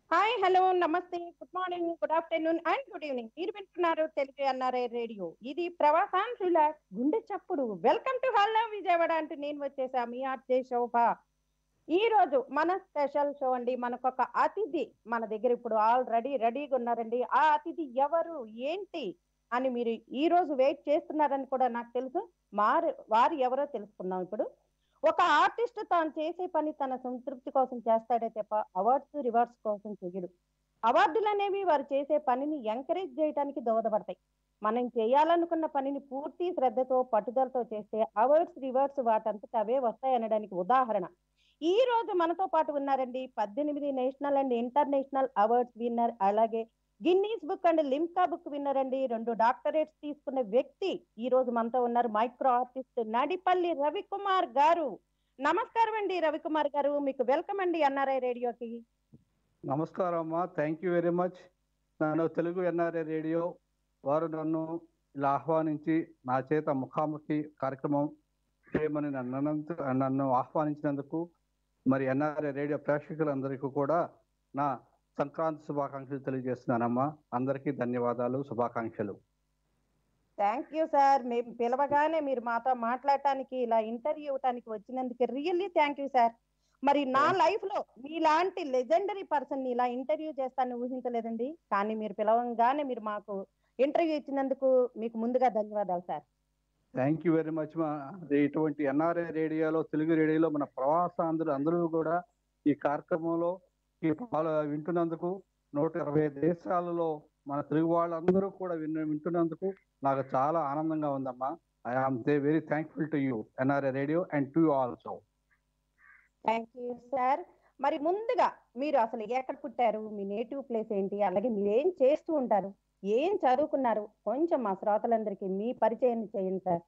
Hi hello నమస్తే good morning good afternoon and good evening మీరు వింటున్నారు తెలుగు ఎన్ఆర్ఐ రేడియో ఇది ప్రవాసాంధ్రుల గుండె చప్పుడు వెల్కమ్ టు హలో విజయవాడ అంటూ నేను వచ్చేసా మీ ఆర్జే శోభ ఈ రోజు మన స్పెషల్ షో అండి మనకు ఒక అతిథి మన దగ్గర ఇప్పుడు ఆల్రెడీ రెడీగా ఉన్నారండి ఆ అతిథి ఎవరు ఏంటి అని మీరు ఈ రోజు వెయిట్ చేస్తున్నారని కూడా నాకు తెలుసు మారు వారు ఎవరో తెలుసుకుందాం ఇప్పుడు ఒక ఆర్టిస్ట్ తాను చేసే పని తన సంతృప్తి కోసం చేస్తాడే తప్ప అవార్డ్స్ రివార్డ్స్ కోసం చెయ్యడు అవార్డులు అనేవి వారు చేసే పనిని ఎంకరేజ్ చేయడానికి దోహదపడతాయి మనం చేయాలనుకున్న పనిని పూర్తి శ్రద్ధతో పట్టుదలతో చేస్తే అవార్డ్స్ రివార్డ్స్ వాటంతట అవే వస్తాయి అనడానికి ఉదాహరణ ఈ రోజు మనతో పాటు ఉన్నారండి పద్దెనిమిది national and international awards winner అలాగే Guinness book and Limca book winner అండి రెండు డాక్టరేట్స్ తీసుకున్న వ్యక్తి ఈ రోజు మనతో ఉన్నారు మైక్రో ఆర్టిస్ట్ నడిపల్లి రవికుమార్ గారు నమస్కారం అండి రవికుమార్ గారు మీకు వెల్కమ్ అండి ఎన్ఆర్ఐ రేడియోకి నమస్కారం అమ్మా థ్యాంక్ యూ వెరీ మచ్ నన్ను తెలుగు ఎన్ఆర్ఏ రేడియో వారు నన్ను ఇలా ఆహ్వానించి నా చేత ముఖాముఖి కార్యక్రమం చేయమని నన్ను నన్ను ఆహ్వానించినందుకు మరి ఎన్ఆర్ఏ రేడియో ప్రేక్షకులందరికీ కూడా నా సంక్రాంతి శుభాకాంక్షలు తెలియజేస్తున్నానమ్మా అందరికీ ధన్యవాదాలు శుభాకాంక్షలు థ్యాంక్ యూ సార్ మేము పిలవగానే మీరు మాతో మాట్లాడటానికి ఇలా ఇంటర్వ్యూ ఇవ్వటానికి వచ్చినందుకు రియల్లీ థ్యాంక్ యూ సార్ మరి నా లైఫ్ లో మీలాంటి లెజెండరీ పర్సన్ ఇలా ఇంటర్వ్యూ చేస్తానని ఊహించలేదండి కానీ మీరు పిలవంగానే మీరు మాకు ఇంటర్వ్యూ ఇచ్చినందుకు మీకు ముందుగా ధన్యవాదాలు sir thank you very much మా ఇటువంటి ఎన్ఆర్ఏ రేడియోలో తెలుగు రేడియోలో మన ప్రవాసాంధ్రులు అందరూ కూడా ఈ కార్యక్రమంలో ఈ పాలు వింటున్నందుకు నూట ఇరవై దేశాలలో మన తెలుగు వాళ్ళందరూ కూడా విన్న వింటున్నందుకు నాకు చాలా ఆనందంగా ఉందమ్మా I am the very thankful to you NRA radio and to you also thank you sir మరి ముందుగా మీరు అసలు ఎక్కడ పుట్టారు మీ నేటివ్ ప్లేస్ ఏంటి అలాగే మీరు ఏం చేస్తూ ఉంటారు ఏం చదువుకున్నారు కొంచెం మా శ్రోతలందరికీ మీ పరిచయం చేయండి సార్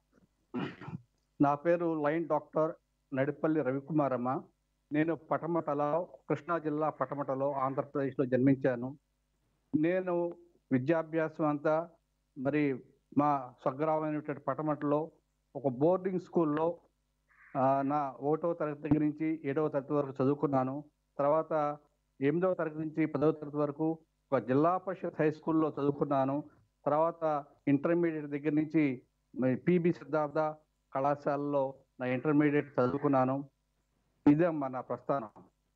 నా పేరు లైన్ డాక్టర్ నడిపల్లి రవికుమార్ అమ్మ నేను పటమటలో కృష్ణా జిల్లా పటమటలో ఆంధ్రప్రదేశ్లో జన్మించాను నేను విద్యాభ్యాసం అంతా మరి మా స్వగ్రామైనటువంటి పటమటలో ఒక బోర్డింగ్ స్కూల్లో ఆ, నా ఒకటో తరగతి దగ్గర నుంచి ఏడవ తరగతి వరకు చదువుకున్నాను తర్వాత ఎనిమిదవ తరగతి నుంచి పదవ తరగతి వరకు ఒక జిల్లా పరిషత్ హై స్కూల్లో చదువుకున్నాను తర్వాత ఇంటర్మీడియట్ దగ్గర నుంచి పిబి సిద్ధార్థ కళాశాలలో నా ఇంటర్మీడియట్ చదువుకున్నాను ఇదే అమ్మా నా ప్రస్థానం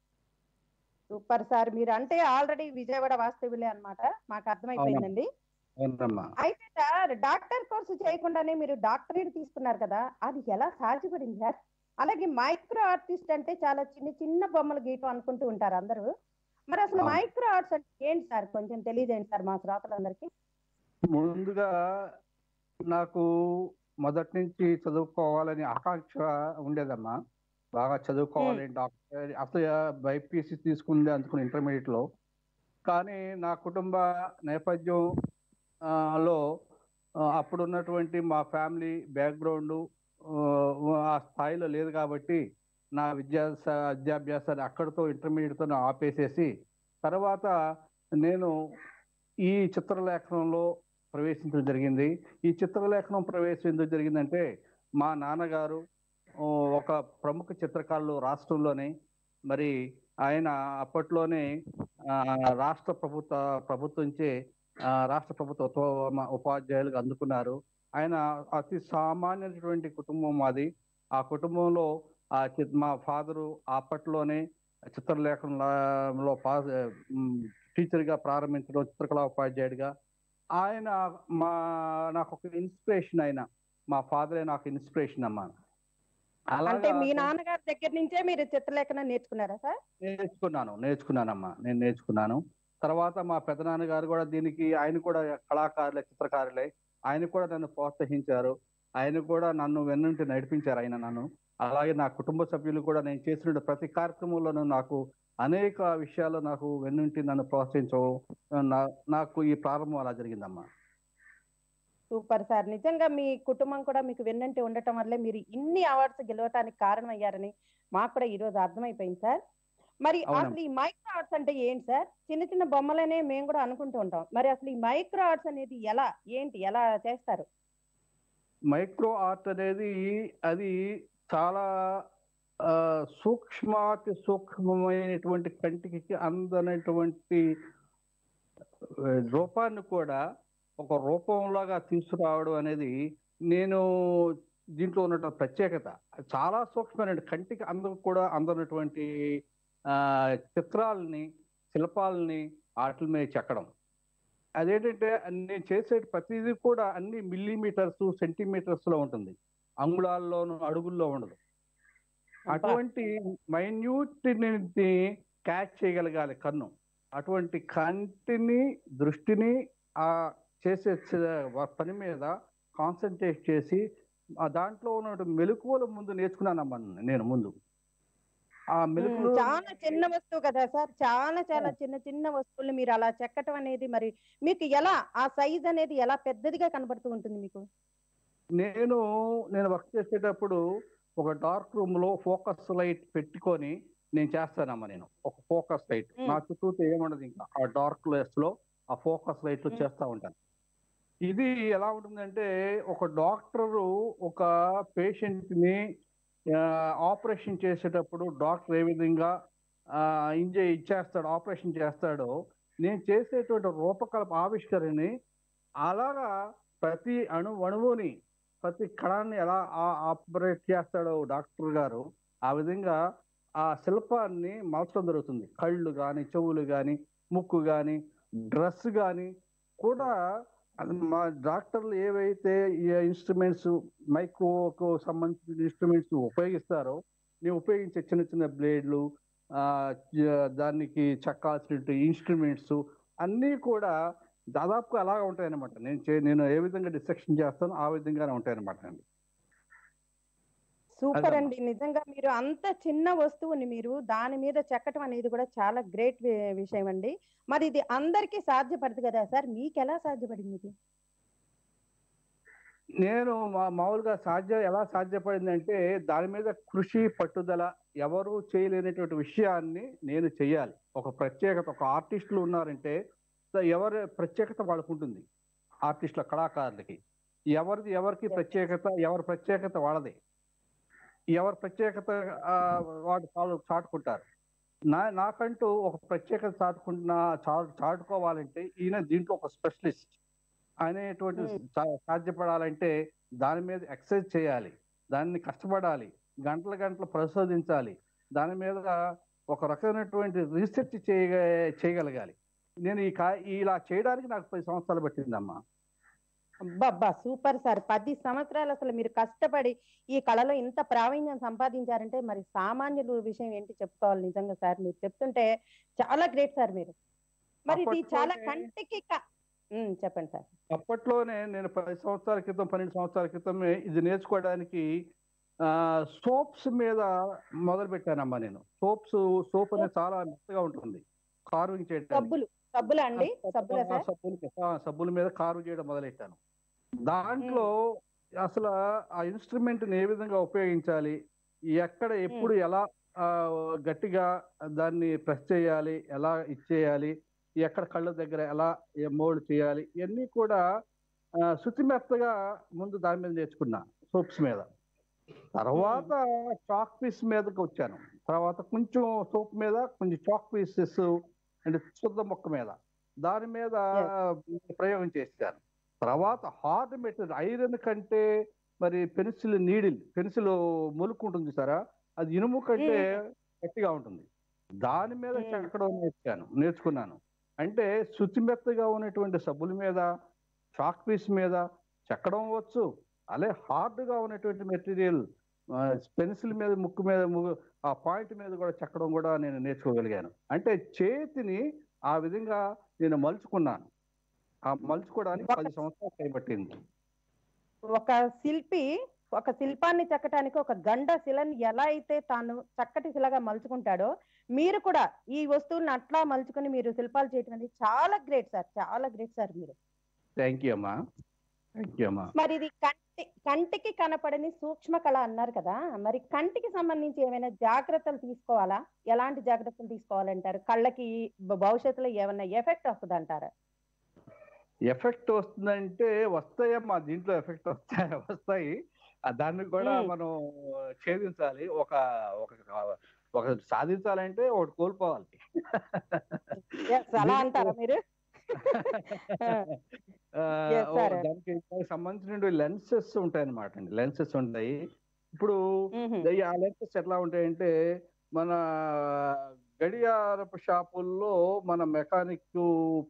సూపర్ సార్ మీరు అంటే ఆల్రెడీ విజయవాడ వాస్తవులే అన్నమాట మాకు అర్థమైపోయిందండి అవునమ్మా అయితే సార్ డాక్టర్ కోర్సు చేయకుండానే మీరు డాక్టరేట్ తీసుకున్నారు కదా అది ఎలా సాధ్యపడింది సార్ అలాగే మైక్రో ఆర్టిస్ట్ అంటే చాలా చిన్న చిన్న బొమ్మలు గీయటం అనుకుంటూ ఉంటారు అందరూ మరి అసలు అవును. మైక్రో ఆర్ట్స్ అంటే ఏంటి సార్ కొంచెం తెలియజేయండి సార్ మా శ్రోతలందరికీ ముందుగా నాకు మొదటి నుంచి చదువుకోవాలని ఆకాంక్ష ఉండేదమ్మా బాగా చదువుకోవాలి డాక్టర్ అసలు బైపీసీ తీసుకుంది అందుకుని ఇంటర్మీడియట్ లో కానీ నా కుటుంబ నేపథ్యం ఆ, లో ఆ, అప్పుడు ఉన్నటువంటి మా ఫ్యామిలీ బ్యాక్గ్రౌండ్ ఆ స్థాయిలో లేదు కాబట్టి నా విద్యా విద్యాభ్యాసాన్ని అక్కడితో ఇంటర్మీడియట్తో ఆపేసేసి తర్వాత నేను ఈ చిత్రలేఖనంలో ప్రవేశించడం జరిగింది ఈ చిత్రలేఖనం ప్రవేశం ఎందుకు జరిగిందంటే మా నాన్నగారు ఓ, ఒక ప్రముఖ చిత్రకారులు రాష్ట్రంలోనే మరి ఆయన అప్పట్లోనే ఆ, రాష్ట్ర ప్రభుత్వ ప్రభుత్వంచే ఆ, రాష్ట్ర ప్రభుత్వ ఉప- ఉపాధ్యాయులుగా అందుకున్నారు ఆయన అతి సామాన్యమైనటువంటి కుటుంబం మాది ఆ కుటుంబంలో ఆ చి- మా ఫాదరు అప్పట్లోనే చిత్రలేఖనంలో పాస్ టీచర్ గా ప్రారంభించడం చిత్రకళా ఉపాధ్యాయుడిగా ఆయన మా నాకు ఒక ఇన్స్పిరేషన్ ఆయన మా ఫాదరే నాకు ఇన్స్పిరేషన్ అమ్మా అంటే మీ అలాగా నాన్నగారి దగ్గర నుంచే మీరు చిత్రలేఖనం నేర్చుకున్నారా సార్ నేర్చుకున్నాను నేర్చుకున్నానమ్మా నేను నేర్చుకున్నాను తర్వాత మా పెదనాన్నగారు కూడా దీనికి ఆయన కూడా కళాకారులే చిత్రకారులే ఆయన కూడా నన్ను ప్రోత్సహించారు ఆయన కూడా నన్ను వెన్నుంటి నడిపించారు ఆయన నన్ను అలాగే నా కుటుంబ సభ్యులు కూడా నేను చేసిన ప్రతి కార్యక్రమంలోనూ నాకు అనేక విషయాలు నాకు వెన్నుంటి నన్ను ప్రోత్సహించవు నా- నాకు ఈ ప్రారంభం అలా జరిగిందమ్మా సూపర్ సార్ నిజంగా మీ కుటుంబం కూడా మీకు వెన్నంటి ఉండటం వల్లే మీరు ఇన్ని అవార్డ్స్ గెలవటానికి కారణం అయ్యారని మాకు కూడా ఈ రోజు అర్థమైపోయింది సార్ మరి అవునమ్మా. అసలు ఈ మైక్రో ఆర్ట్స్ అంటే ఏంటి సార్ చిన్న చిన్న బొమ్మలనే మేము కూడా అనుకుంటూ ఉంటాం మరి అసలు ఈ మైక్రో ఆర్ట్స్ అనేది ఎలా ఏంటి ఎలా చేస్తారు మైక్రో ఆర్ట్ అనేది అది చాలా ఆ, సూక్ష్మాతి సూక్ష్మమైనటువంటి కంటికి అందనటువంటి ఆ, రూపాన్ని కూడా ఒక రూపంలాగా తీసుకురావడం అనేది నేను దీంట్లో ఉన్న ప్రత్యేకత చాలా సూక్ష్మమైన కంటికి అందరూ కూడా అందనటువంటి ఆ, చిత్రాలని శిల్పాలని వాటి మీద చెక్కడం అదేంటంటే నేను చేసే ప్రతిదీ కూడా అన్ని మిల్లీమీటర్స్ సెంటీమీటర్స్ లో ఉంటుంది అంగుళాల్లోనూ అడుగుల్లో ఉండదు అటువంటి మైన్యూట్ ని క్యాచ్ చేయగలగాలి కన్ను అటువంటి కంటిని దృష్టిని ఆ చేసే చ- పని మీద కాన్సన్ట్రేట్ చేసి ఆ దాంట్లో ఉన్న మెలకువల ముందు నేర్చుకున్నానమ్మా నేను ముందు ఆ మెలకువలు చాలా చిన్న వస్తువు కదా సార్ చాలా చాలా చిన్న చిన్న వస్తువులు మీరు అలా చెక్కటం అనేది మరి మీకు ఎలా ఆ సైజ్ అనేది ఎలా పెద్దదిగా కనబడుతూ ఉంటుంది మీకు నేను నేను వర్క్ చేసేటప్పుడు ఒక డార్క్ రూమ్ లో ఫోకస్ లైట్ పెట్టుకొని నేను చేస్తానమ్మా నేను ఒక ఫోకస్ లైట్ మ్మ్. నా చుట్టూ ఏముండదు ఇంకా ఆ డార్క్ లెస్ లో ఆ ఫోకస్ లైట్ లో మ్మ్. చేస్తా ఉంటాను ఇది ఎలా ఉంటుందంటే ఒక డాక్టరు ఒక పేషెంట్ ని ఆపరేషన్ చేసేటప్పుడు డాక్టర్ ఏ విధంగా ఇంజ ఇచ్చేస్తాడు ఆపరేషన్ చేస్తాడో నేను చేసేటువంటి రూపకల్ప ఆవిష్కరణని అలాగా ప్రతి అణు అణువుని ప్రతి కణాన్ని ఎలా ఆపరేట్ చేస్తాడో డాక్టర్ గారు ఆ విధంగా ఆ శిల్పాన్ని మలచడం జరుగుతుంది కళ్ళు కానీ చెవులు కానీ ముక్కు కానీ డ్రెస్ కానీ కూడా అది మా డాక్టర్లు ఏవైతే ఈ ఇన్స్ట్రుమెంట్స్ మైక్రోకు సంబంధించిన ఇన్స్ట్రుమెంట్స్ ఉపయోగిస్తారో నేను ఉపయోగించే చిన్న చిన్న బ్లేడ్లు ఆ, జ- దానికి చెక్కాల్సిన ఇన్స్ట్రుమెంట్స్ అన్నీ కూడా దాదాపుగా అలాగా ఉంటాయన్నమాట నేను చే- నేను ఏ విధంగా డిస్ట్రక్షన్ చేస్తానో ఆ విధంగానే ఉంటాయన్నమాట అండి సూపర్ అదమ్మా. అండి నిజంగా మీరు అంత చిన్న వస్తువుని మీరు దాని మీద చెక్కటం అనేది కూడా చాలా గ్రేట్ విషయం అండి మరి ఇది అందరికీ సాధ్యపడదు కదా సార్ మీకు ఎలా సాధ్యపడింది ఇది నేను మా మామూలుగా సాధ్య ఎలా సాధ్యపడిందంటే దాని మీద కృషి పట్టుదల ఎవరు చేయలేనటువంటి విషయాన్ని నేను చేయాలి ఒక ప్రత్యేకత ఒక ఆర్టిస్టులు ఉన్నారంటే సో ఎవరి ప్రత్యేకత వాళ్ళకు ఉంటుంది ఆర్టిస్టుల కళాకారులకి ఎవరిది ఎవరికి ప్రత్యేకత ఎవరి ప్రత్యేకత వాళ్ళదే ఎవరి ప్రత్యేకత ఆ, వాడు చాలు చాటుకుంటారు నా నాకంటూ ఒక ప్రత్యేకత చాటుకుంటున్న చా చాటుకోవాలంటే ఈయన దీంట్లో ఒక స్పెషలిస్ట్ అనేటువంటి Hmm. సా- సాధ్యపడాలంటే దాని మీద ఎక్సర్సైజ్ చేయాలి దాన్ని కష్టపడాలి గంటల గంటలు పరిశోధించాలి దాని మీద ఒక రకమైనటువంటి రీసెర్చ్ చేయ చేయగలగాలి నేను ఈ కా ఇలా చేయడానికి నాకు పది సంవత్సరాలు పట్టిందమ్మా అబ్బబ్బా సూపర్ సార్ పది సంవత్సరాలు అసలు మీరు కష్టపడి ఈ కళలో ఇంత ప్రావీణ్యం సంపాదించారంటే మరి సామాన్యులు విషయం ఏంటి చెప్పుకోవాలి నిజంగా సార్ మీరు చెప్తుంటే చాలా గ్రేట్ సార్ మీరు మరి ఇది చాలా అప్పట్లోనే- కంటికి క- ఉమ్, చెప్పండి సార్ అప్పట్లోనే నేను పది సంవత్సరాల క్రితం పన్నెండు సంవత్సరాల క్రితమే ఇది నేర్చుకోవడానికి ఆ సోప్స్ మీద మొదలు పెట్టానమ్మా నేను సోప్స్ సోప్ అనేది చాలా మెత్తగా ఉంటుంది కార్వింగ్ చేయడానికి సబ్బులు సబ్బులు అండి సబ్బులా ఆ సార్ సబ్బులు ఆ సబ్బుల మీద కారు చేయడం మొదలెట్టాను దాంట్లో అసలు ఆ ఇన్స్ట్రుమెంట్ ఏ విధంగా ఉపయోగించాలి ఎక్కడ ఎప్పుడు ఎలా ఆ, గట్టిగా దాన్ని ప్రెస్ చేయాలి ఎలా ఇచ్చేయాలి ఎక్కడ కళ్ళ దగ్గర ఎలా మోల్డ్ చేయాలి ఇవన్నీ కూడా ఆ, శుతిమెత్తగా ముందు దాని మీద నేర్చుకున్నా సోప్స్ మీద తర్వాత చాక్ పీస్ మీదకి వచ్చాను తర్వాత కొంచెం సోప్ మీద కొంచెం చాక్ పీసెస్ అంటే శుద్ధ మొక్క మీద దాని మీద ప్రయోగం చేశాను తర్వాత హార్డ్ మెటీరియల్ ఐరన్ కంటే మరి పెన్సిల్ నీడిల్ పెన్సిల్ మొలుకు ఉంటుంది సారా అది ఇనుము కంటే గట్టిగా ఉంటుంది దాని మీద Hmm. చెక్కడం నేర్చాను నేర్చుకున్నాను అంటే శుచిమెత్తగా ఉన్నటువంటి సబ్బుల మీద చాక్ పీస్ మీద చెక్కడం వచ్చు అలాగే హార్డ్ గా ఉన్నటువంటి మెటీరియల్ పెన్సిల్ మీద ముక్కు మీద ము- ఆ పాయింట్ మీద కూడా చెక్కడం కూడా నేను నేర్చుకోగలిగాను అంటే చేతిని ఆ విధంగా నేను మలుచుకున్నాను ఆ మలుచుకోవడానికి పది సంవత్సరాలు చేయబట్టింది ఒక శిల్పి ఒక శిల్పాన్ని చెక్కటానికి ఒక గండ శిలని ఎలా అయితే తాను చక్కటి శిలగా మలుచుకుంటాడో మీరు కూడా ఈ వస్తువులను అట్లా మలుచుకుని మీరు శిల్పాలు చేయటం అనేది చాలా గ్రేట్ సార్ చాలా గ్రేట్ సార్ మీరు థ్యాంక్ యూ అమ్మా థ్యాంక్ యూ అమ్మా మరి ఇది కంటి కంటికి కనపడని సూక్ష్మ కళ అన్నారు కదా మరి కంటికి సంబంధించి ఏమైనా జాగ్రత్తలు తీసుకోవాలా ఎలాంటి జాగ్రత్తలు తీసుకోవాలంటారు కళ్ళకి భ- భవిష్యత్తులో ఏమైనా ఎఫెక్ట్ వస్తుంది అంటారా ఎఫెక్ట్ వస్తుందంటే వస్తాయమ్మా దీంట్లో ఎఫెక్ట్ వస్తాయి వస్తాయి ఆ దాన్ని కూడా మ్మ్. మనం ఛేదించాలి ఒక ఒక ఒక సాధించాలంటే ఒకటి కోల్పోవాలి Yes, అలా దీనికి- అంటారా మీరు ఆ, Yes, ఓ, sir. దానికి దానికి సంబంధించిన లెన్సెస్ ఉంటాయి అన్నమాట అండి లెన్సెస్ ఉంటాయి ఇప్పుడు మ్మ్. ఈ ఆ లెన్సెస్ ఎట్లా ఉంటాయంటే మన గడియారపు షాపుల్లో మన మెకానిక్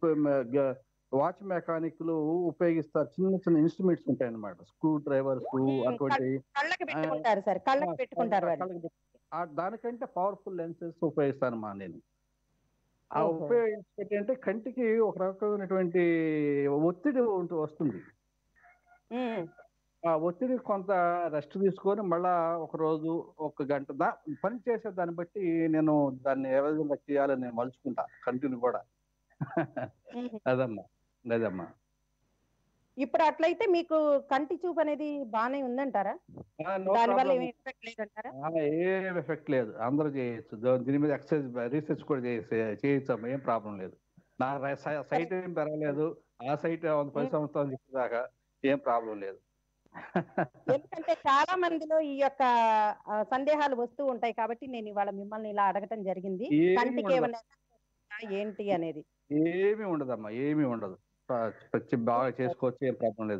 వాచ్ మెకానిక్లు ఉపయోగిస్తారు చిన్న చిన్న ఇన్స్ట్రుమెంట్స్ ఉంటాయి అన్నమాట స్క్రూ డ్రైవర్స్ మ్మ్. అటువంటి కళ్ళకి పెట్టుకుంటారు సార్ కళ్ళకి పెట్టుకుంటారు వాళ్ళు కళ్ళకి పెట్టు- ఆ దానికంటే పవర్ఫుల్ లెన్సెస్ ఉపయోగిస్తాను మా నేను ఆ ఓహో. ఉపయోగించేటి అంటే కంటికి ఒక రకమైనటువంటి ఒత్తిడి ఉంటూ వస్తుంది మ్మ్. ఆ ఒత్తిడి కొంత రెస్ట్ తీసుకొని మళ్ళా ఒక రోజు ఒక గంట దా పని చేసే దాన్ని బట్టి నేను దాన్ని ఏ విధంగా చేయాలని నేను మలుచుకుంటా కంటిన్యూ కూడా మ్మ్. అదమ్మా అదమ్మా ఇప్పుడు అట్లయితే మీకు కంటి చూపు అనేది బానే ఉందంటారా ఆ, no దానివల్ల problem. ఏమి ఎఫెక్ట్ లేదంటారా ఆ, ఏం ఎఫెక్ట్ లేదు అందరూ చేయొచ్చు దో- దీని మీద ఎక్సర్సైజ్ రీసెర్చ్ కూడా చేసే చేయొచ్చు అమ్మా ఏం ప్రాబ్లం లేదు నా సైట్ ఏం పెరగలేదు ఆ సైట్ వంద పది మ్మ్. సంవత్సరాలు చెప్పేదాకా ఏం ప్రాబ్లం లేదు ఎందుకంటే చాలా మందిలో ఈ యొక్క ఆ, సందేహాలు వస్తూ ఉంటాయి కాబట్టి నేను ఇవాళ మిమ్మల్ని ఇలా అడగటం జరిగింది ఏమీ కంటికి ఉండదు. ఏమైనా ఏంటి అనేది ఏమీ ఉండదమ్మా ఏమీ ఉండదు ప్ర- ప్రతి బాగా చేసుకోవచ్చు ఏం ప్రాబ్లం లేదు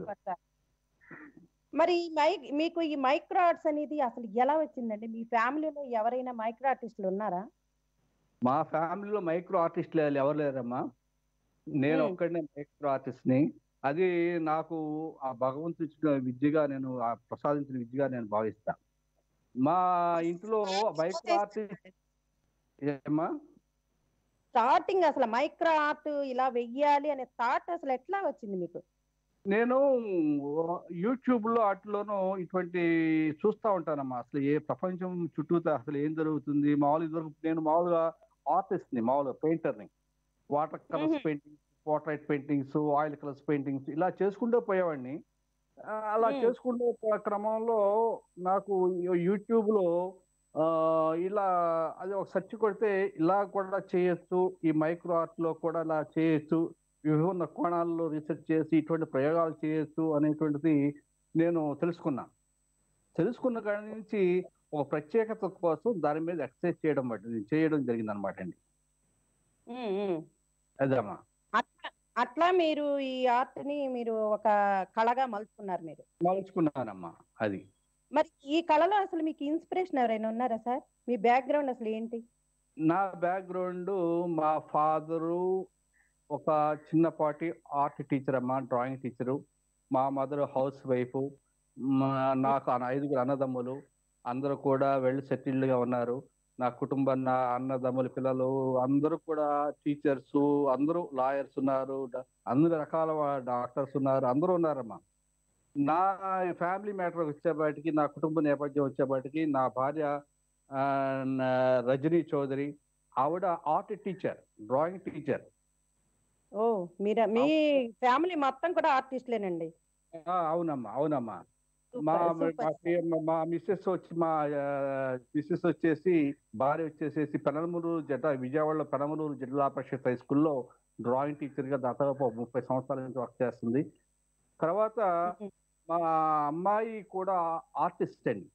మరి ఈ మైక్ మీకు ఈ మైక్రో ఆర్ట్స్ అనేది అసలు ఎలా వచ్చిందండి మీ ఫ్యామిలీలో ఎవరైనా మైక్రో ఆర్టిస్టులు ఉన్నారా మా ఫ్యామిలీలో మైక్రో ఆర్టిస్ట్ లేదు ఎవరు లేరమ్మా నేను మ్మ్. ఒక్కడినే మైక్రో ఆర్టిస్ట్ ని అది నాకు ఆ భగవంతుడు ఇచ్చిన విద్యగా నేను ఆ ప్రసాదించిన విద్యగా నేను భావిస్తా మా ఇంట్లో మైక్రో ఆర్టిస్ట్ ఏమ్మా స్టార్టింగ్ అసలు మైక్రో ఆర్ట్ ఇలా వెయ్యాలి అనే థాట్ అసలు ఎట్లా వచ్చింది మీకు నేను యూట్యూబ్ లో వాటిలోనూ ఇటువంటి చూస్తా ఉంటానమ్మా అసలు ఏ ప్రపంచం చుట్టూతా అసలు ఏం జరుగుతుంది మామూలు ఇదివరకు నేను మామూలుగా ఆర్టిస్ట్ ని మామూలుగా పెయింటర్ ని వాటర్ కలర్స్ మ్మ్. Paintings portrait paintings oil colours paintings ఇలా చేసుకుంటూ పోయేవాడిని ఆ, అలా మ్మ్. చేసుకుంటూ పో- క్రమంలో నాకు యూట్యూబ్ లో ఆ, ఇలా అది ఒక సెర్చ్ కొడితే ఇలా కూడా చేయొచ్చు ఈ మైక్రో ఆర్ట్ లో కూడా ఇలా చేయొచ్చు విభిన్న కోణాల్లో రీసెర్చ్ చేసి ఇటువంటి ప్రయోగాలు చేయొచ్చు అనేటువంటిది నేను తెలుసుకున్నా తెలుసుకున్న కాడి నుంచి ఒక ప్రత్యేకత కోసం దాని మీద ఎక్సర్సైజ్ చేయడం బట్టి చేయడం జరిగింది అనమాట అండి ఉమ్, ఉమ్. అదమ్మా అట్లా అట్లా మీరు ఈ ఆర్ట్ ని మీరు ఒక కళగా మలుచుకున్నారు మీరు మలుచుకున్నానమ్మా అది మరి ఈ కళలో అసలు మీకు ఇన్స్పిరేషన్ ఎవరైనా ఉన్నారా సార్ మీ బ్యాక్గ్రౌండ్ అసలు ఏంటి నా బ్యాక్గ్రౌండ్ మా ఫాదరు ఒక చిన్నపాటి ఆర్ట్ టీచర్ అమ్మా డ్రాయింగ్ టీచరు మా మదర్ హౌస్ వైఫ్ నాకు అన్న- ఐదుగురు అన్నదమ్ములు అందరూ కూడా వెల్ సెటిల్డ్ గా ఉన్నారు నా కుటుంబ నా అన్నదమ్ముల పిల్లలు అందరూ కూడా టీచర్స్ అందరూ లాయర్స్ ఉన్నారు డ- అన్ని రకాల డాక్టర్స్ ఉన్నారు అందరూ ఉన్నారమ్మా నా ఫ్యామిలీ మ్యాటర్ వచ్చేపాటికి నా కుటుంబ నేపథ్యం వచ్చేపాటికి నా భార్య ఆ, నా- రజనీ చౌదరి ఆవిడ ఆర్ట్ టీచర్ డ్రాయింగ్ టీచర్ ఓ మీరు మీ ఫ్యామిలీ మొత్తం కూడా ఆర్టిస్ట్లేనండి అవునమ్మా అవునమ్మా మా సూపర్, మా సూపర్ సార్. మా- మా మిస్సెస్ వచ్చి మా మిస్సెస్ వచ్చేసి భార్య వచ్చేసేసి పెనమలూరు జిల్లా విజయవాడలో పెనమలూరు జిల్లా పరిషత్ హై స్కూల్లో డ్రాయింగ్ టీచర్ గా దాదాపు ఒక ముప్పై సంవత్సరాల నుంచి వర్క్ చేస్తుంది తర్వాత ఉమ్. మా అమ్మాయి కూడా ఆర్టిస్ట్ అండి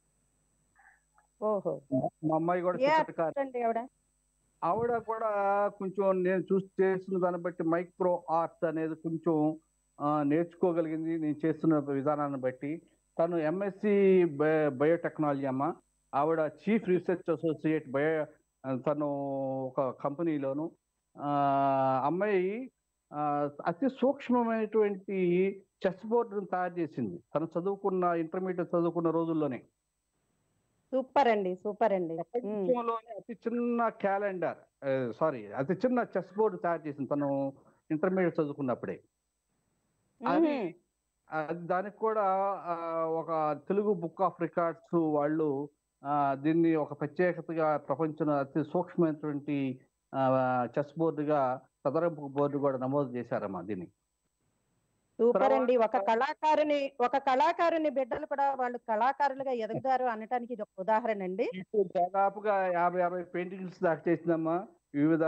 ఓహో మా అమ్మాయి కూడా ఏ చిత్రకారి అండి ఆవిడ ఆవిడ కూడా కొంచెం నేను చూసి చేస్తున్న దాన్ని బట్టి మైక్రో ఆర్ట్ అనేది కొంచెం ఆ, నేర్చుకోగలిగింది నేను చేస్తున్న విధానాన్ని బట్టి తను ఎంఎస్సి బయోటెక్నాలజీ అమ్మ ఆవిడ చీఫ్ రీసెర్చ్ అసోసియేట్ బయో తను ఒక కంపెనీలోను ఆ, అమ్మాయి ఆ, అతి సూక్ష్మమైనటువంటి చెస్ బోర్డును తయారు చేసింది తను చదువుకున్న ఇంటర్మీడియట్ చదువుకున్న రోజుల్లోనే సూపర్ అండి సూపర్ అండి ఉమ్. ప్రపంచంలోనే అతి చిన్న క్యాలెండర్ సారీ అతి చిన్న చెస్ బోర్డు తయారు చేసింది తను ఇంటర్మీడియట్ చదువుకున్నప్పుడే అది ఉహుం. అది దానికి కూడా ఆ, ఒక తెలుగు బుక్ ఆఫ్ రికార్డ్స్ వాళ్ళు ఆ, దీన్ని ఒక ప్రత్యేకతగా ప్రపంచంలో అతి సూక్ష్మమైనటువంటి చెస్ బోర్డుగా చదరపు బోర్డు కూడా నమోదు చేశారమ్మా దీన్ని సూపర్ అండి ఒక తర్వాత- కళాకారుని ఒక కళాకారుని బిడ్డలు కూడా వాళ్ళు కళాకారులుగా ఎదుగుతారు అనటానికి ఇది ఒక ఉదాహరణ అండి ఇప్పుడు దాదాపుగా యాభై అరవై పెయింటింగ్స్ దాకా చేసిందమ్మా వివిధ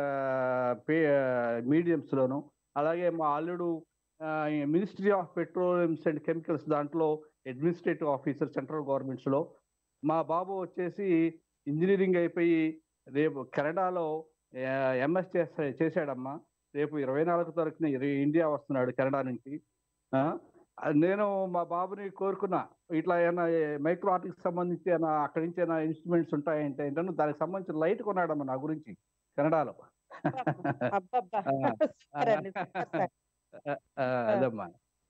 మీడియంస్ లోను అలాగే మా అల్లుడు ministry of petroleums and chemicals దాంట్లో అడ్మినిస్ట్రేటివ్ ఆఫీసర్ సెంట్రల్ గవర్నమెంట్స్ లో మా బాబు వచ్చేసి ఇంజనీరింగ్ అయిపోయి రేపు కెనడాలో ఎంఎస్ చేసా చేశాడమ్మా రేపు ఇరవై నాలుగు తారీఖున ఇర- ఇండియా వస్తున్నాడు కెనడా నుంచి ఆ, నేను మా బాబుని కోరుకున్నా ఇట్లా ఏమైనా మైక్రో ఆర్టిక్ సంబంధించి ఏమైనా అక్కడి నుంచి ఏమైనా ఇన్స్ట్రుమెంట్స్ ఉంటాయంటే ఏంటంటే దానికి సంబంధించిన లైట్ కొన్నాడమ్మా నా గురించి కెనడాలో అబ్బబ్బా ఆ, సూపర్ అండి సూపర్ సార్ ఆ, అదమ్మా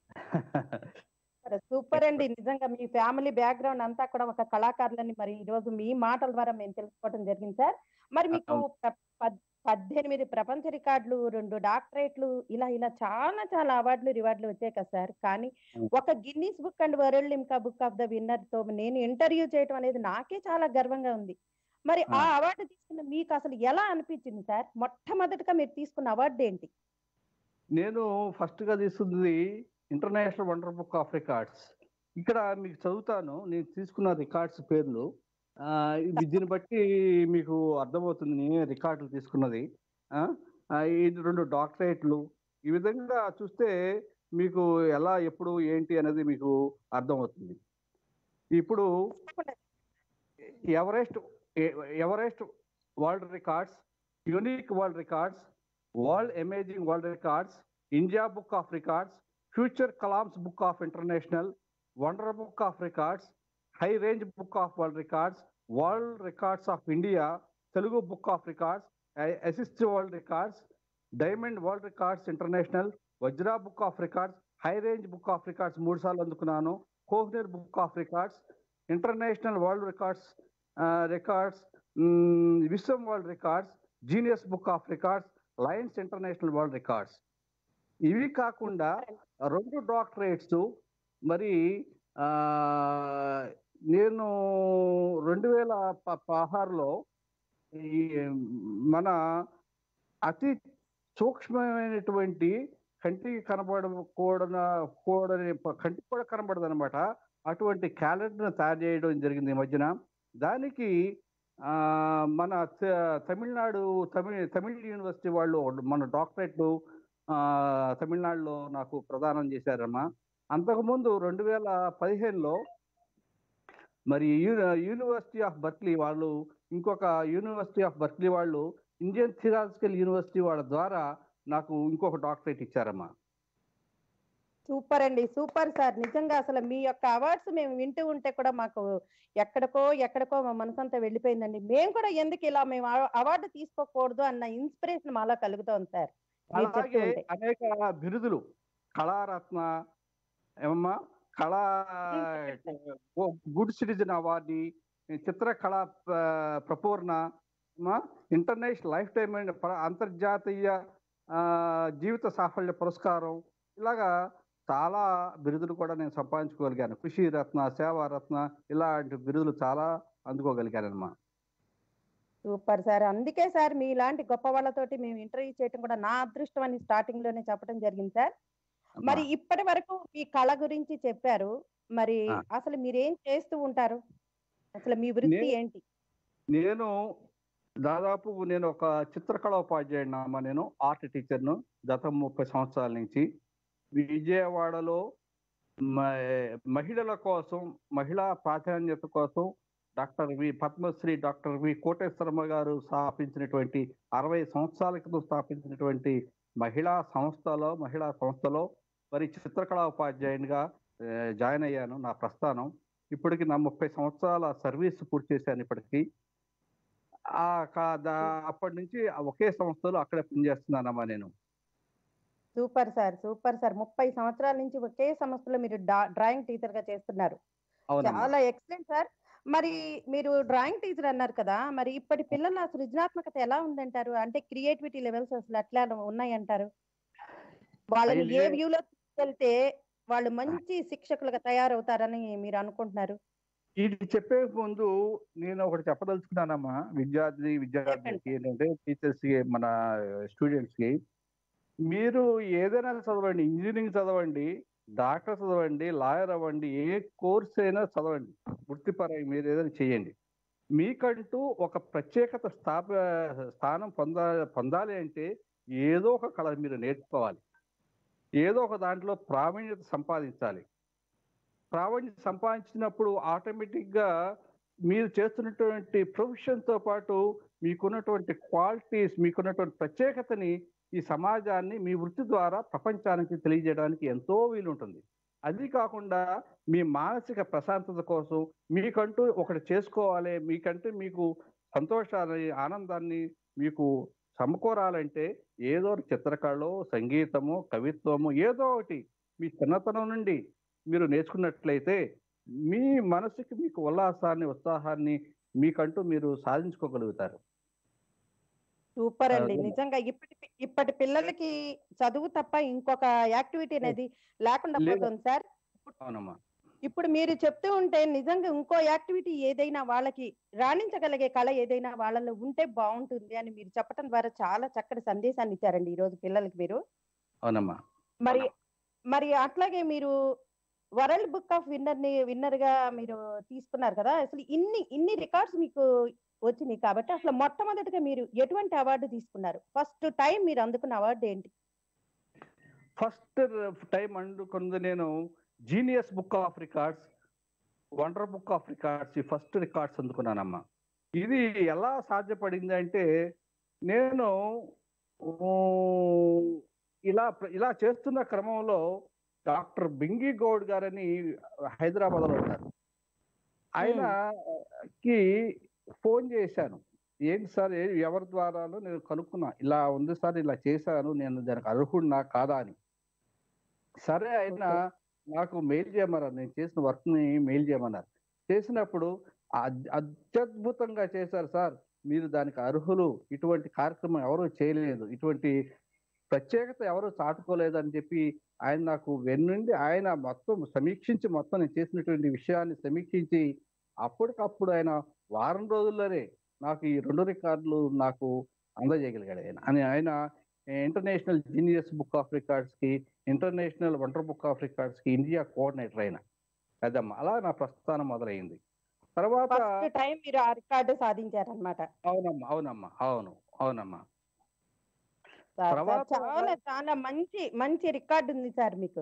సూపర్ అండి నిజంగా మీ ఫ్యామిలీ బ్యాక్గ్రౌండ్ అంతా కూడా ఒక కళాకారులని మరి ఈ రోజు మీ మాటల ద్వారా మేము తెలుసుకోవడం జరిగింది సార్ మరి మీకు అవును. ప్ర- పద్- పద్దెనిమిది ప్రపంచ రికార్డులు రెండు డాక్టరేట్లు ఇలా ఇలా చాలా చాలా అవార్డులు రివార్డులు వచ్చాయి కదా సార్ కానీ అవును. ఒక Guinness book and world Limca book of the winner తో నేను ఇంటర్వ్యూ చేయడం అనేది నాకే చాలా గర్వంగా ఉంది మరి ఆ ఆ. అవార్డు తీసుకున్న మీకు అసలు ఎలా అనిపించింది సార్ మొట్టమొదటిగా మీరు తీసుకున్న అవార్డు ఏంటి నేను ఫస్ట్ గా తీసుకుంది international wonder book of records ఇక్కడ మీకు చదువుతాను నేను తీసుకున్న రికార్డ్స్ పేర్లు ఆ, ఇది దీన్ని బట్టి మీకు అర్థమవుతుంది నేనే రికార్డులు తీసుకున్నది ఆ, ఆ, ఇది రెండు డాక్టరేట్లు ఈ విధంగా చూస్తే మీకు ఎలా ఎప్పుడు ఏంటి అనేది మీకు అర్థమవుతుంది ఇప్పుడు ఎవరెస్ట్ ఎ- Everest world records unique world records world amazing world records India book of records future Kalam's book of international wonder book of records high range book of world records world records of India Telugu book of records assist world records diamond world records international Vajra book of records high range book of records మూడు సార్లు అందుకున్నాను కోహ్నర్ book of records international world records records Vishwam world records genius book of records lions international world records ఇవి కాకుండా రెండు doctorates మరి ఆ, నేను రెండు వేల ప- పదహారులో ఈ మన అతి సూక్ష్మమైనటువంటి కంటికి కనబడకూడన కూడని కంటికి కూడా కనబడదు అనమాట అటువంటి క్యాలెండర్ తయారు చేయడం జరిగింది ఈ మధ్యన దానికి ఆ, మన త- తమిళనాడు తమిళ తమిళ యూనివర్సిటీ వాళ్ళు మన డాక్టరేట్ తమిళనాడులో నాకు ప్రదానం చేశారమ్మా అంతకుముందు రెండు వేల పదిహేనులో మరి యూ- యూనివర్సిటీ ఆఫ్ బర్క్లీ వాళ్ళు ఇంకొక యూనివర్సిటీ ఆఫ్ బర్క్లీ వాళ్ళు ఇండియన్ థియరాజికల్ యూనివర్సిటీ వాళ్ళ ద్వారా నాకు ఇంకొక డాక్టరేట్ ఇచ్చారమ్మా సూపర్ అండి సూపర్ సార్ నిజంగా అసలు మీ యొక్క అవార్డ్స్ మేము వింటూ ఉంటే కూడా మాకు ఎక్కడికో ఎక్కడికో మా మనసంతా వెళ్ళిపోయిందండి మేము కూడా ఎందుకు ఇలా మేము అవార్డు తీసుకోకూడదు అన్న ఇన్స్పిరేషన్ మాలో కలుగుతోంది సార్ మీరు చెప్తూ అలాగే ఉంటే అనేక బిరుదులు కళారత్న ఏమమ్మా కళా గుడ్ సిటిజన్ అవార్డు చిత్రకళ ప- ప్రపూర్ణ అమ్మా, ఇంటర్నేషనల్ లైఫ్ టైమ్ అండ్ ప్ర- అంతర్జాతీయ ఆ, జీవిత సాఫల్య పురస్కారం ఇలాగా చాలా బిరుదులు కూడా నేను సంపాదించుకోగలిగాను కృషి రత్న సేవారత్న ఇలాంటి బిరుదులు చాలా అందుకోగలిగానమ్మా సూపర్ సార్ అందుకే సార్ మీ ఇలాంటి గొప్ప వాళ్ళతోటి మేము ఇంటర్వ్యూ చేయడం కూడా నా అదృష్టం అని స్టార్టింగ్ లోనే చెప్పడం జరిగింది సార్ మరి ఇప్పటి వరకు మీ కళ గురించి చెప్పారు మరి ఆ. అసలు మీరేం చేస్తూ ఉంటారు అసలు మీ వృత్తి నే- ఏంటి నేను దాదాపు నేను ఒక చిత్రకళ ఉపాధ్యాయుడిని అమ్మా నేను ఆర్ట్ టీచర్ను గత ముప్పై సంవత్సరాల నుంచి విజయవాడలో మ- మహిళల కోసం మహిళా ప్రాధాన్యత కోసం doctor V Padmashri doctor V Koteswaramma గారు స్థాపించినటువంటి అరవై సంవత్సరాల క్రితం స్థాపించినటువంటి మహిళా సంస్థలో మహిళా సంస్థలో మరి చిత్రకళా ఉపాధ్యాయునిగా ఆ, జాయిన్ అయ్యాను నా ప్రస్థానం ఇప్పటికి నా ముప్పై సంవత్సరాల సర్వీస్ పూర్తి చేశాను ఇప్పటికి ఆ కా- దా- అప్పటి నుంచి ఒకే సంస్థలో అక్కడే పనిచేస్తున్నానమ్మా నేను సూపర్ సార్ సూపర్ సార్ ముప్పై సంవత్సరాల నుంచి ఒకే సంస్థలో మీరు డా- డ్రాయింగ్ టీచర్ గా చేస్తున్నారు అవునమ్మా చాలా ఎక్సలెంట్ సార్ మరి మీరు డ్రాయింగ్ టీచర్ అన్నారు కదా మరి ఇప్పటి పిల్లల సృజనాత్మకత ఎలా ఉందంటారు అంటే క్రియేటివిటీ లెవెల్స్ అసలు ఎట్లా ఉన్నాయంటారు వాళ్ళని ఏ అయితే- వ్యూలో తీసుకెళ్తే వాళ్ళు మంచి శిక్షకులుగా తయారవుతారని మీరు అనుకుంటున్నారు ఇది చెప్పే ముందు నేను ఒకటి చెప్పదలుచుకున్నానమ్మా విద్యార్థి విద్యార్థులకి ఏంటంటే టీచర్స్ కి మన స్టూడెంట్స్ కి మీరు ఏదైనా చదవండి ఇంజనీరింగ్ చదవండి డాక్టర్ చదవండి లాయర్ అవ్వండి ఏ కోర్స్ అయినా చదవండి వృత్తిపరంగా మీరు ఏదైనా చేయండి మీకంటూ ఒక ప్రత్యేకత స్థాప స్థానం పొంద పొందాలి అంటే ఏదో ఒక కళ మీరు నేర్చుకోవాలి ఏదో ఒక దాంట్లో ప్రావీణ్యత సంపాదించాలి ప్రావీణ్యం సంపాదించినప్పుడు ఆటోమేటిక్ గా మీరు చేస్తున్నటువంటి ప్రొఫెషన్ తో పాటు మీకున్నటువంటి క్వాలిటీస్ మీకున్నటువంటి ప్రత్యేకతని ఈ సమాజాన్ని మీ వృత్తి ద్వారా ప్రపంచానికి తెలియజేయడానికి ఎంతో వీలుంటుంది అది కాకుండా మీ మానసిక ప్రశాంతత కోసం మీకంటూ ఒకటి చేసుకోవాలి మీకంటూ మీకు సంతోషాన్ని ఆనందాన్ని మీకు సమకూరాలంటే ఏదో ఒక చిత్రకళలో సంగీతము కవిత్వము ఏదో ఒకటి మీ చిన్నతనం నుండి మీరు నేర్చుకున్నట్లయితే మీ మనసుకి మీకు ఉల్లాసాన్ని ఉత్సాహాన్ని మీకంటూ మీరు సాధించుకోగలుగుతారు సూపర్ అండి అదే. నిజంగా ఇప్పటి పి- ఇప్పటి పిల్లలకి చదువు తప్ప ఇంకొక యాక్టివిటీ అనేది లేకుండా లేదు. పోతుంది సార్ అవునమ్మా ఇప్పుడు మీరు చెప్తూ ఉంటే నిజంగా ఇంకో యాక్టివిటీ ఏదైనా వాళ్ళకి రాణించగలిగే కళ ఏదైనా వాళ్ళలో ఉంటే బాగుంటుంది అని మీరు చెప్పడం ద్వారా చాలా చక్కటి సందేశాన్ని ఇచ్చారండి ఈ రోజు పిల్లలకి మీరు అవునమ్మా మరి మరి అట్లాగే మీరు వరల్డ్ బుక్ ఆఫ్ విన్నర్ ని విన్నర్ గా మీరు తీసుకున్నారు కదా అసలు ఇన్ని ఇన్ని రికార్డ్స్ మీకు వచ్చినాయి కాబట్టి అసలు మొట్టమొదటిగా మీరు ఎటువంటి అవార్డు తీసుకున్నారు ఫస్ట్ టైం మీరు అందుకున్న అవార్డు ఏంటి ఫస్ట్ టైం అందుకున్నది నేను genius book of records wonder book of records ఈ ఫస్ట్ రికార్డ్స్ అందుకున్నానమ్మా ఇది ఎలా సాధ్యపడింది అంటే నేను ఊ, ఇలా ఇలా చేస్తున్న క్రమంలో డాక్టర్ బింగి గౌడ్ గారని హైదరాబాద్ లో ఉన్నారు ఆయనకి ఫోన్ చేశాను ఏంటి సార్ ఏ- ఎవరి ద్వారానో నేను కనుక్కున్నా ఇలా ఉంది సార్ ఇలా చేశాను నేను దానికి అర్హుడినా కాదా అని సరే ఆయన నాకు మెయిల్ చేయమన్నారు నేను చేసిన వర్క్ ని మెయిల్ చేయమన్నారు చేసినప్పుడు అద్- అత్యద్భుతంగా చేశారు సార్ మీరు దానికి అర్హులు ఇటువంటి కార్యక్రమం ఎవరు చేయలేదు ఇటువంటి ప్రత్యేకత ఎవరు చాటుకోలేదు అని చెప్పి ఆయన నాకు వెన్నుండి ఆయన మొత్తం సమీక్షించి మొత్తం నేను చేసినటువంటి విషయాన్ని సమీక్షించి అప్పటికప్పుడు ఆయన వారం రోజుల్లోనే నాకు ఈ రెండు రికార్డులు నాకు అందజేయగలిగాడు ఆయన అని ఆయన international genius book of records కి international wonder book of records కి ఇండియా కోఆర్డినేటర్ అయిన అదమ్మా అలా నా ప్రస్థానం మొదలైంది తర్వాత ఫస్ట్ టైం మీరు ఆ రికార్డు సాధించారనమాట అవునమ్మా అవునమ్మా అవును అవునమ్మా సార్, సార్, తర్వాత- చాలా చాలా మంచి మంచి రికార్డు ఉంది సార్ మీకు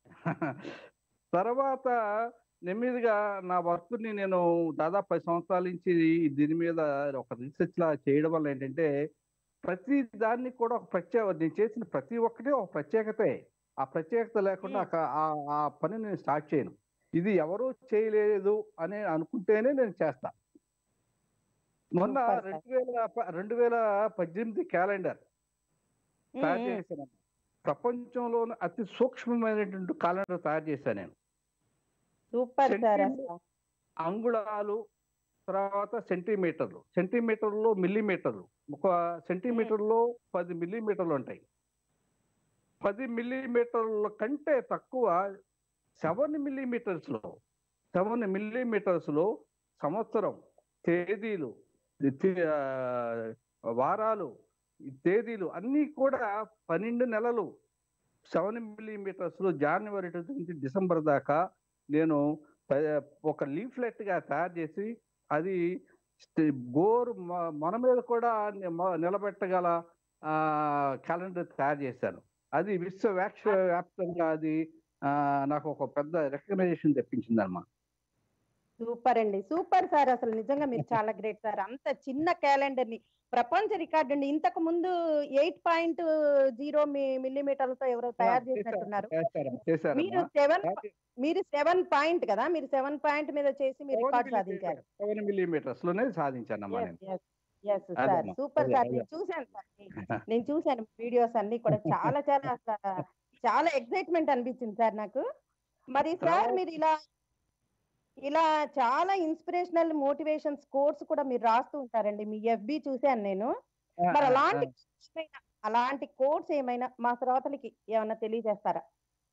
తర్వాత నెమ్మదిగా నా వర్క్ ని నేను దాదాపు పది సంవత్సరాల నుంచి దీని మీద ఒక రీసెర్చ్ లా చేయడం వల్ల ఏంటంటే ప్రతి దాన్ని కూడా ఒక ప్రత్యేక నేను చేసిన ప్రతి ఒక్కటి ఒక ప్రత్యేకతే ఆ ప్రత్యేకత లేకుండా మ్మ్. ఆ- ఆ- ఆ పని నేను స్టార్ట్ చేయను ఇది ఎవరూ చేయలేదు అని అనుకుంటేనే నేను చేస్తా మొన్న సూపర్ సార్. రెండు వేల ప- రెండు వేల పద్దెనిమిది క్యాలెండర్ ఉమ్, తయారు ఉమ్. చేశాను ప్రపంచంలోనే అతి సూక్ష్మమైనటువంటి క్యాలెండర్ తయారు చేశాను నేను సూపర్ సార్ సెంటీమీ- అసలు అంగుళాలు తర్వాత సెంటీమీటర్లు సెంటీమీటర్లో మిల్లీమీటర్లు ఒక సెంటీమీటర్లో పది మిల్లీమీటర్లు ఉంటాయి పది మిల్లీమీటర్ల కంటే తక్కువ సెవెన్ మిల్లీమీటర్స్ లో సెవెన్ మిల్లీమీటర్స్ లో సంవత్సరం తేదీలు తి- ఆ, వారాలు ఈ తేదీలు అన్నీ కూడా పన్నెండు నెలలు సెవెన్ మిల్లీమీటర్స్ లో జనవరి నుంచి డిసెంబర్ దాకా నేను ప- ఒక లీఫ్లెట్ గా తయారు చేసి అది స్టే- గోరు మ- మన మీద కూడా ని- మ- నిలబెట్టగల ఆ క్యాలెండర్ తయారు చేశాను అది విశ్వ వ్యాక్ష వ్యాప్తంగా అది ఆ, నాకు ఒక పెద్ద రికగ్నైజేషన్ తెప్పించింది అన్నమాట సూపర్ అండి సూపర్ సార్ అసలు నిజంగా మీరు చాలా గ్రేట్ సార్ అంత చిన్న క్యాలెండర్ ని ప్రపంచ రికార్డు అండి ఇంతకు ముందు ఎయిట్ పాయింట్ జీరో మిల్లీమీటర్లతో ఎవరో తయారు చేసినట్టున్నారు చేశారమ్మా మీరు చేశారమ్మా సెవెన్ మీరు సెవెన్ పాయింట్ కదా మీరు సెవెన్ పాయింట్ మీద చేసి మీరు రికార్డ్ సాధించారు సెవెన్ మిల్లీమీటర్స్ లోనే సాధించానమ్మా నేను ఎస్ సార్ అదమ్మా, సూపర్ అదే, సార్ అదే. నేను చూశాను సార్ నేను చూశాను వీడియోస్ అన్ని కూడా చాలా చాలా అసలు చాలా ఎక్సైట్మెంట్ అనిపించింది సార్ నాకు మరి సార్ తర్వాత- మీరు ఇలా ఇలా చాలా ఇన్స్పిరేషనల్ మోటివేషన్స్ కోర్స్ కూడా మీరు రాస్తూ ఉంటారండి మీ ఎఫ్బి చూశాను నేను మరి అలాంటి ఏమైనా- అలాంటి కోర్స్ ఏమైనా మా శ్రోతలకి ఏమైనా తెలియజేస్తారా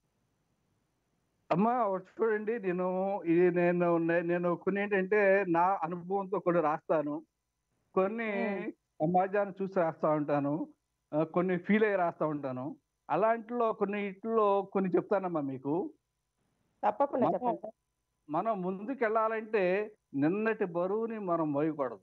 అమ్మా ఒకటి చూడండి నేను ఇది నేను నే- నేను కొన్ని ఏంటంటే నా అనుభవంతో కొన్ని రాస్తాను కొన్ని మ్మ్. సమాజాన్ని చూసి రాస్తా ఉంటాను ఆ, కొన్ని ఫీల్ అయ్యి రాస్తా ఉంటాను అలాంటిలో కొన్ని ఇట్లో కొన్ని చెప్తానమ్మా మీకు తప్పకుండా మనం- చెప్పండి సార్ మనం ముందుకు వెళ్ళాలంటే నిన్నటి బరువుని మనం మోయకూడదు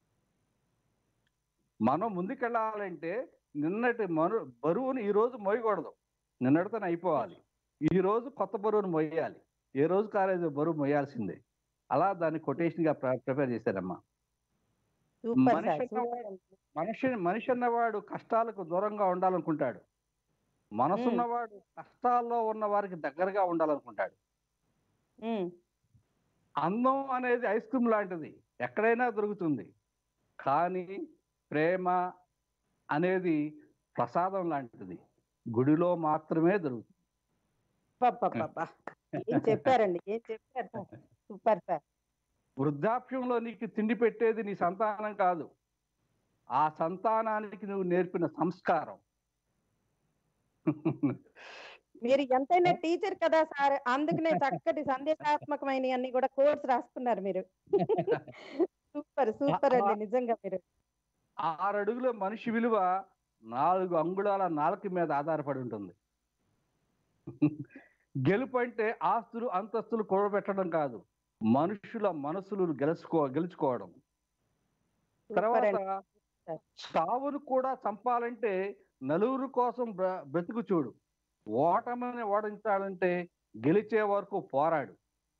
మనం ముందుకెళ్ళాలంటే నిన్నటి మరు బరువుని ఈ రోజు మోయకూడదు నిన్నటితోనే అయిపోవాలి ఈ రోజు కొత్త బరువును మోయాలి ఏ రోజు కాలేజ్ బరువు మొయ్యాల్సిందే అలా దాన్ని కొటేషన్ గా ప్రిపేర్ చేశారమ్మా సూపర్ సార్ మనిషి సూపర్ అన్నవాడు- అండి. మనిషి మనిషి అన్నవాడు కష్టాలకు దూరంగా ఉండాలనుకుంటాడు మనసు మ్మ్. ఉన్నవాడు కష్టాల్లో ఉన్న వారికి దగ్గరగా ఉండాలనుకుంటాడు ఉమ్, అందం అనేది ఐస్ క్రీమ్ లాంటిది ఎక్కడైనా దొరుకుతుంది కానీ ప్రేమ అనేది ప్రసాదం లాంటిది గుడిలో మాత్రమే దొరుకుతుంది అబ్బబ్బబ్బబ్బా. ఏం చెప్పారండి ఏం చెప్పారు సార్ సూపర్ సార్ వృద్ధాప్యంలో నీకు తిండి పెట్టేది నీ సంతానం కాదు ఆ సంతానానికి నువ్వు నేర్పిన సంస్కారం మీరు ఎంతైనా టీచర్ కదా సార్ అందుకనే చక్కటి సందేశాత్మకమైన అన్ని కూడా కోర్స్ రాసుకున్నారు మీరు సూపర్ సూపర్ అండి నిజంగా మీరు ఆరు అడుగుల మనిషి విలువ నాలుగు అంగుళాల నాలుక మీద ఆధారపడి ఉంటుంది గెలుపు అంటే ఆస్తులు అంతస్తులు కూడబెట్టడం కాదు మనుషుల మనసులు గెలుచుకో గెలుచుకోవడం సూపర్ తర్వాత అండి సావును కూడా చంపాలంటే నలుగురు కోసం బ్ర- బ్రతుకు చూడు ఓటమిని ఓడించాలంటే గెలిచే వరకు పోరాడు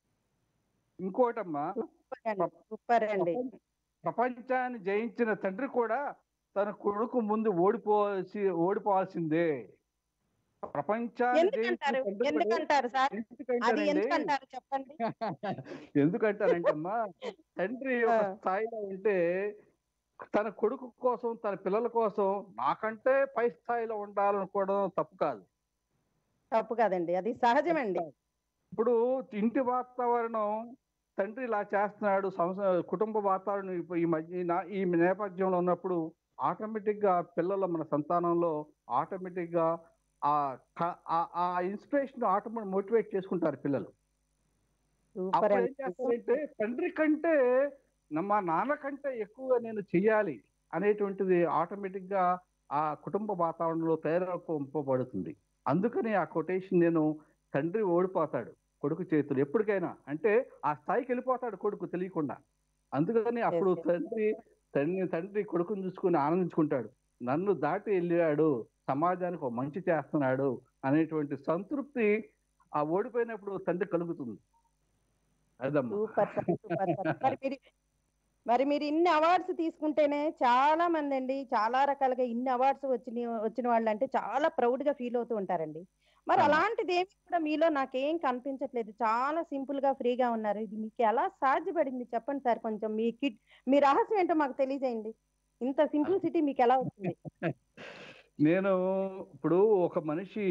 ఇంకోటమ్మా సూపర్ అండి సూపర్ అండి ప్రపంచాన్ని జయించిన తండ్రి కూడా తన కొడుకు ముందు ఓడిపోవాల్సి ఓడిపోవాల్సిందే ప్రపంచాన్ని జయించిన ఎందుకంటారు తండ్రి కూడా- ఎందుకంటారు సార్ అది ఎందుకంటానండి ఎందుకంటారు చెప్పండి ఎందుకంటానంటమ్మా తండ్రి ఒక ఆ. స్థాయిలో ఉంటే తన కొడుకు కోసం తన పిల్లల కోసం నాకంటే పై స్థాయిలో ఉండాలనుకోవడం తప్పు కాదు తప్పు కాదండి అది సహజమండి ఇప్పుడు ఇంటి వాతావరణం తండ్రి ఇలా చేస్తున్నాడు సంస కుటుంబ వాతావరణం ఇప్పుడు ఈ మధ్య ఈ నా- ఈ నేపథ్యంలో ఉన్నప్పుడు ఆటోమేటిక్ గా పిల్లల మన సంతానంలో ఆటోమేటిక్ గా ఆ క- ఆ- ఆ ఇన్స్పిరేషన్ ఆటోమేటిక్ మోటివేట్ చేసుకుంటారు పిల్లలు సూపర్ అప్పుడు ఏం అండి చేస్తారంటే తండ్రి కంటే నా- మా నాన్న కంటే ఎక్కువగా నేను చెయ్యాలి అనేటువంటిది ఆటోమేటిక్ గా ఆ కుటుంబ వాతావరణంలో ప్రేరేపింపబడుతుంది అందుకని ఆ కొటేషన్ నేను తండ్రి ఓడిపోతాడు కొడుకు చేతులు ఎప్పటికైనా అంటే ఆ స్థాయికి వెళ్ళిపోతాడు కొడుకు తెలియకుండా అందుకని అప్పుడు yes. తండ్రి తండ్రి తండ్రి కొడుకుని చూసుకుని ఆనందించుకుంటాడు నన్ను దాటి వెళ్ళాడు సమాజానికి ఒక మంచి చేస్తున్నాడు అనేటువంటి సంతృప్తి ఆ ఓడిపోయినప్పుడు తండ్రి కలుగుతుంది అదమ్మా సూపర్ సార్ సూపర్ సార్ మరి మీరు మరి మీరు ఇన్ని అవార్డ్స్ తీసుకుంటేనే చాలా మంది అండి చాలా రకాలుగా ఇన్ని అవార్డ్స్ వచ్చిన వచ్చిన వాళ్ళు అంటే చాలా ప్రౌడ్ గా ఫీల్ అవుతూ ఉంటారండి మరి అవును. అలాంటిది ఏమి కూడా మీలో నాకేం కనిపించట్లేదు చాలా సింపుల్ గా ఫ్రీగా ఉన్నారు ఇది మీకు ఎలా సాధ్యపడింది చెప్పండి సార్ కొంచెం మీ కిట్ మీ రహస్యం ఏంటో మాకు తెలియజేయండి ఇంత సింప్లిసిటీ మీకు ఎలా వచ్చింది నేను ఇప్పుడు ఒక మనిషి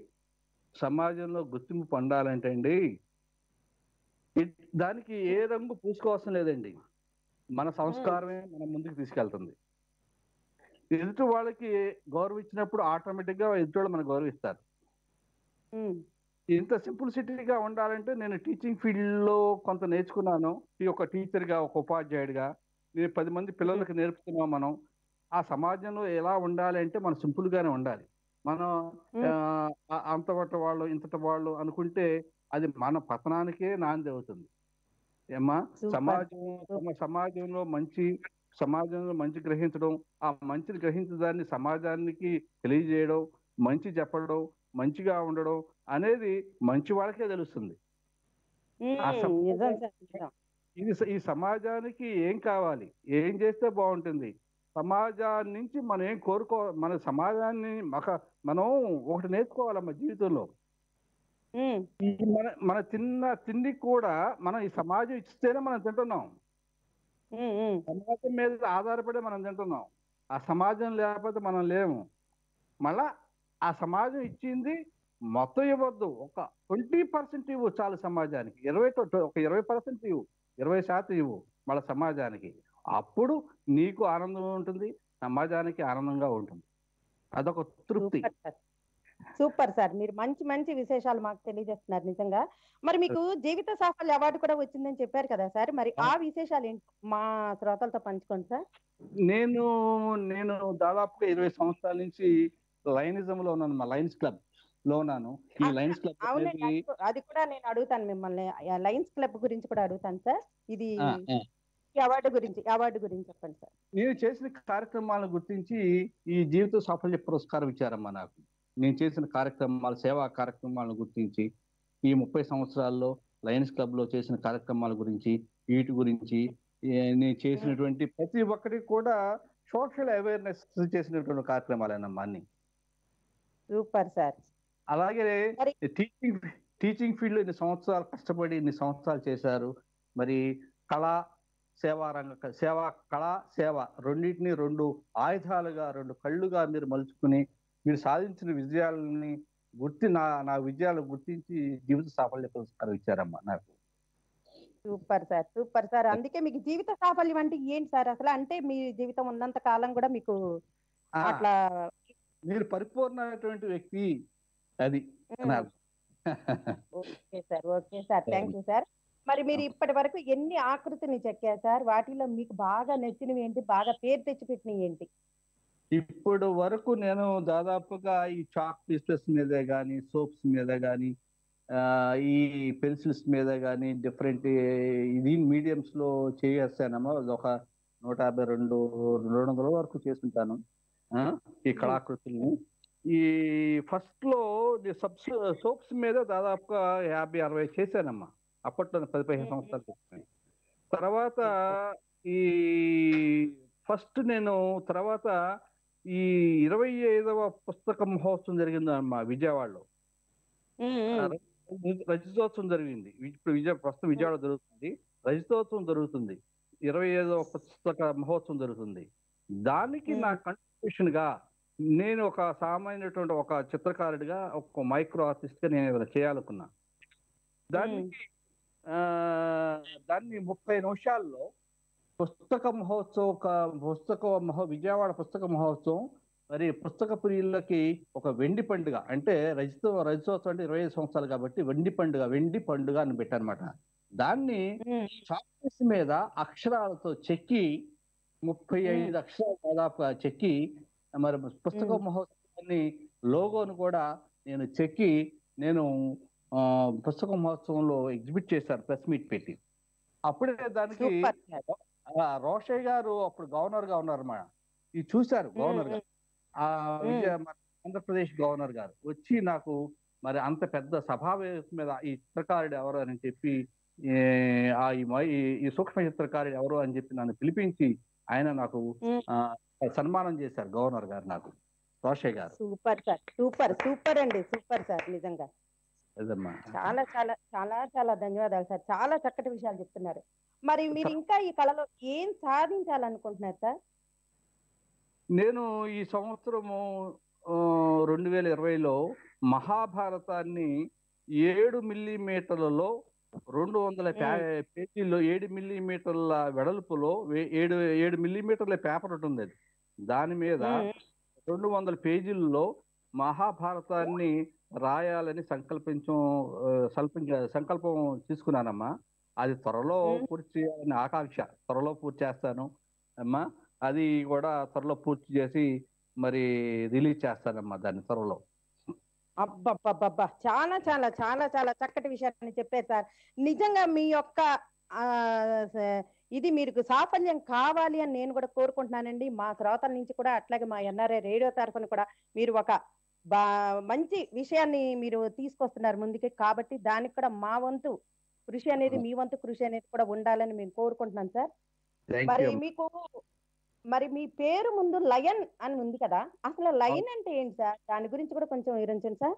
సమాజంలో గుర్తింపు పొందాలంటే అండి ఇ- దానికి ఏ రంగు పూసుకోవాల్సిన లేదండి మన సంస్కారమే మన ముందుకు తీసుకెళ్తుంది ఎదుటి వాళ్ళకి గౌరవం ఇచ్చినప్పుడు ఆటోమేటిక్ గా ఎదుటి వాళ్ళు మనకు గౌరవిస్తారు ఉమ్, ఇంత సింప్లిసిటీగా ఉండాలంటే నేను టీచింగ్ ఫీల్డ్ లో కొంత నేర్చుకున్నాను ఈ ఒక టీచర్ గా ఒక ఉపాధ్యాయుడిగా నేను పది మంది పిల్లలకి నేర్పుతున్నాం మనం ఆ సమాజంలో ఎలా ఉండాలి అంటే మనం సింపుల్ గానే ఉండాలి మనం ఉమ్. ఆ, అంతటి వాళ్ళు ఇంతటి వాళ్ళు అనుకుంటే అది మన పతనానికే నాంది అవుతుంది ఏమ్మా Super. సమాజం సమ- సమాజంలో మంచి సమాజంలో మంచి గ్రహించడం ఆ మంచిని గ్రహించడాన్ని సమాజానికి తెలియజేయడం మంచి చెప్పడం మంచిగా ఉండడం అనేది మంచి వాళ్ళకే తెలుస్తుంది ఉమ్, ఆ సమాజం- నిజం సార్ నిజం ఇది స- ఈ సమాజానికి ఏం కావాలి ఏం చేస్తే బాగుంటుంది సమాజాన్ని నుంచి మనం ఏం కోరుకో మన సమాజాన్ని ఒక మనం ఒకటి నేర్చుకోవాలమ్మా జీవితంలో ఉమ్, ఈ మన మన తిన్న తిండి కూడా మనం ఈ సమాజం ఇస్తేనే మనం తింటున్నాం ఉమ్, ఉమ్. సమాజం మీద ఆధారపడి మనం తింటున్నాం ఆ సమాజం లేకపోతే మనం లేము మళ్ళా ఆ సమాజం ఇచ్చింది మొత్తం ఇవ్వద్దు ఒక ట్వంటీ పర్సెంట్ ఇవ్వు చాలు సమాజానికి ఇరవై తో- ఒక ఇరవై పర్సెంట్ ఇవ్వు ఇరవై శాతం ఇవ్వు మళ్ళీ సమాజానికి అప్పుడు నీకు ఆనందం ఉంటుంది సమాజానికి ఆనందంగా ఉంటుంది అదొక తృప్తి సూపర్ సార్ సూపర్ సార్ మీరు మంచి మంచి విశేషాలు మాకు తెలియజేస్తున్నారు నిజంగా మరి మీకు జీవిత సాఫల్య అవార్డు కూడా వచ్చిందని చెప్పారు కదా సార్ మరి ఆ విశేషాలు ఏంటి మా శ్రోతలతో పంచుకోండి సార్ నేను నేను దాదాపుగా ఇరవై సంవత్సరాల నుంచి లైనిజం లో ఉన్నాను మా లయన్స్ క్లబ్ లో ఉన్నాను ఈ లయన్స్ క్లబ్ అవునండి అనేది అది కూ- అది కూడా నేను అడుగుతాను మిమ్మల్ని ఆ లయన్స్ క్లబ్ గురించి కూడా అడుగుతాను సార్ ఇది ఆ, ఆ. ఈ అవార్డు గురించి అవార్డు గురించి చెప్పండి సార్ నేను చేసిన కార్యక్రమాలను గుర్తించి ఈ జీవిత సాఫల్య పురస్కారం ఇచ్చారమ్మా నాకు నేను చేసిన కార్యక్రమాలు సేవా కార్యక్రమాలను గుర్తించి ఈ ముప్పై సంవత్సరాల్లో లయన్స్ క్లబ్ లో చేసిన కార్యక్రమాల గురించి వీటి గురించి ఏ, నేను చేసినటువంటి ప్రతి ఒక్కటి కూడా సోషల్ అవేర్నెస్ చేసినటువంటి కార్యక్రమాలేనమ్మా అన్ని సూపర్ సార్ అలాగే మరి- టీచింగ్ టీచింగ్ ఫీల్డ్ లో ఇన్ని సంవత్సరాలు కష్టపడి ఇన్ని సంవత్సరాలు చేశారు మరి కళా సేవా రంగ సేవా కళా సేవ రెండింటిని రెండు ఆయుధాలుగా రెండు కళ్ళుగా మీరు మలుచుకుని మీరు సాధించిన విజయాలని గుర్తి నా నా విజయాలు గుర్తించి జీవిత సాఫల్య పురస్కారం ఇచ్చారమ్మా నాకు సూపర్ సార్ సూపర్ సార్ అందుకే మీకు జీవిత సాఫల్యం అంటే ఏంటి సార్ అసలు అంటే మీ జీవితం ఉన్నంత కాలం కూడా మీకు ఆ, అట్లా మీరు పరిపూర్ణమైనటువంటి వ్యక్తి అది ఉమ్, నా okay sir okay sir thank you sir మరి మీరు ఇప్పటి వరకు ఎన్ని ఆకృతిని చెక్కారు సార్ వాటిలో మీకు బాగా నచ్చినవి ఏంటి బాగా పేరు తెచ్చిపెట్టినవి ఏంటి ఇప్పుడు వరకు నేను దాదాపుగా ఈ చాక్ పీసెస్ మీద కానీ సోప్స్ మీద కానీ ఈ పెన్సిల్స్ మీద కానీ డిఫరెంట్ ఇది మీడియంస్ లో చేసేసానమ్మా అది ఒక నూట యాభై రెండు రెండు వందల వరకు చేసుంటాను ఆ, ఈ కళాకృతుల్ని ఈ ఫస్ట్ లో సబ్స్ సోప్స్ మీద దాదాపుగా యాభై అరవై చేశానమ్మా అప్పట్లో పది పదిహేను సంవత్సరాలు చేశాను తర్వాత ఈ ఫస్ట్ నేను తర్వాత ఈ ఇరవై ఐదవ పుస్తక మహోత్సవం జరిగింది అమ్మా విజయవాడలో ఉమ్, ఉమ్. రజతోత్సవం జరిగింది ఇప్పుడు విజయ ప్రస్తుతం విజయవాడ జరుగుతుంది రజతోత్సవం జరుగుతుంది ఇరవై ఐదవ పుస్తక మహోత్సవం జరుగుతుంది దానికి నా కంట్రిబ్యూషన్ గా నేను ఒక సామాన్యటువంటి ఒక చిత్రకారుడిగా ఒక మైక్రో ఆర్టిస్ట్ గా నేను ఏదైనా చేయాలనుకున్నా దానికి ఆ, దాన్ని ముప్పై నిమిషాల్లో పుస్తక మహోత్సవం ఒక పుస్తక మహో విజయవాడ పుస్తక మహోత్సవం మరి పుస్తక ప్రియులకి ఒక వెండి పండుగ అంటే రజత రజతోత్సవం అంటే ఇరవై ఐదు సంవత్సరాలు కాబట్టి వెండి పండుగ వెండి పండుగ అని పెట్టారనమాట దాన్ని ఉమ్, చాక్పీస్ మీద అక్షరాలతో చెక్కి ముప్పై ఐదు అక్షరాలు దాదాపుగా చెక్కి మరి పుస్తక మ్మ్. మహోత్సవాన్ని లోగోను కూడా నేను చెక్కి నేను ఆ, పుస్తక మహోత్సవంలో ఎగ్జిబిట్ చేశాను ప్రెస్ మీట్ పెట్టి అప్పుడే దానికి సూపర్ సార్ ఆ, రోషయ్య గారు అప్పుడు గవర్నర్ గా ఉన్నారు మా ఇది చూశారు గవర్నర్ గారు ఆ విజయ మన ఆంధ్రప్రదేశ్ గవర్నర్ గారు వచ్చి నాకు మరి అంత పెద్ద సభావేశం మీద ఈ చిత్రకారుడు ఎవరు అని చెప్పి ఏ, ఆ ఈ మ- ఈ- ఈ సూక్ష్మ చిత్రకారుడు ఎవరు అని చెప్పి నన్ను పిలిపించి ఆయన నాకు మ్మ్. ఆ, సన్మానం చేశారు గవర్నర్ గారు నాకు రోషయ్య గారు సూపర్ సార్ సూపర్ సూపర్ అండి సూపర్ సార్ నిజంగా అదమ్మా చాలా చాలా చాలా చాలా ధన్యవాదాలు సార్ చాలా చక్కటి విషయాలు చెప్తున్నారు మరి మీరు ఇంకా ఈ కళలో ఏం సాధించాలనుకుంటున్నారు సార్ నేను ఈ సంవత్సరము ఆ, రెండు వేల ఇరవైలో మహాభారతాన్ని ఏడు మిల్లీమీటర్లలో రెండు వందల పే- పేజీల్లో ఏడు మిల్లీమీటర్ల వెడల్పులో వే- ఏడు ఏడు మిల్లీమీటర్ల పేపర్ ఉంటుంది అది దాని మీద ఉమ్, రెండు వందల పేజీల్లో మహాభారతాన్ని రాయాలని సంకల్పించం ఆ, సంకల్ప సంకల్పం తీసుకున్నానమ్మా అది త్వరలో మ్మ్. పూర్తి చేయాలని ఆకాంక్ష త్వరలో పూర్తి చేస్తాను అమ్మా అది కూడా త్వరలో పూర్తి చేసి మరి రిలీజ్ చేస్తానమ్మా దాన్ని త్వరలో అబ్బబ్బబ్బబ్బా చాలా చాలా చాలా చాలా చక్కటి విషయాన్ని చెప్పారు సార్ నిజంగా మీ యొక్క ఆ, స- ఇది మీకు సాఫల్యం కావాలి అని నేను కూడా కోరుకుంటున్నానండి మా శ్రోతల నుంచి కూడా అట్లాగే మా ఎన్ఆర్ఐ రేడియో తరఫున కూడా మీరు ఒక బా మంచి విషయాన్ని మీరు తీసుకొస్తున్నారు ముందుకి కాబట్టి దానికి కూడా మా వంతు కృషి అనేది మీ వంతు కృషి అనేది కూడా ఉండాలని మేము కోరుకుంటున్నాం సార్ థ్యాంక్ మరి యూ మీకు మరి మీ పేరు ముందు లయన్ అని ఉంది కదా అసలు లయన్ అంటే ఏంటి సార్ దాని గురించి కూడా కొంచెం వివరించండి సార్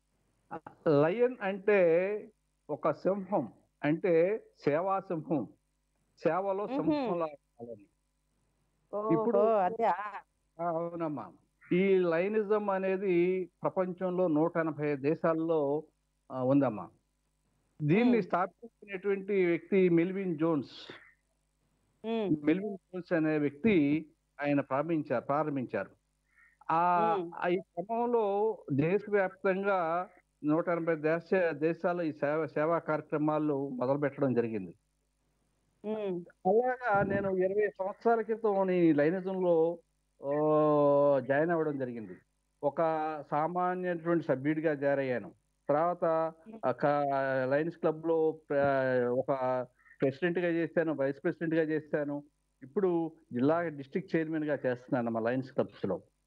లయన్ అంటే ఒక సింహం అంటే సేవా సింహం సేవలో మ్హూ. సింహంలా ఉండాలని. ఇప్పుడు- ఇప్పుడు అదే ఆ, అవునమ్మా ఈ లైనిజం అనేది ప్రపంచంలో నూట ఎనభై దేశాల్లో ఆ, ఉందమ్మా దీన్ని మ్. స్థాపించినటువంటి వ్యక్తి మెల్విన్ జోన్స్ మెల్విన్ జోన్స్ అనే వ్యక్తి ఆయన ప్రారంభించారు ప్రారంభించారు ఆ మ్. ఆ ఈ క్రమంలో దేశవ్యాప్తంగా నూట ఎనభై దేశ దేశాల్లో ఈ సేవ సేవా కార్యక్రమాలు మొదలు పెట్టడం జరిగింది అలాగా నేను ఇరవై సంవత్సరాల క్రితం ఈ లైనిజంలో ఆ, జాయిన్ అవ్వడం జరిగింది ఒక సామాన్యటువంటి సభ్యుడిగా జారయ్యాను తర్వాత ఒక లయన్స్ క్లబ్ లో ప్ర- ఒక ప్రెసిడెంట్ గా చేశాను వైస్ ప్రెసిడెంట్ గా చేశాను ఇప్పుడు జిల్లా డిస్ట్రిక్ట్ చైర్మన్ గా చేస్తున్నాను మా లయన్స్ క్లబ్స్ లో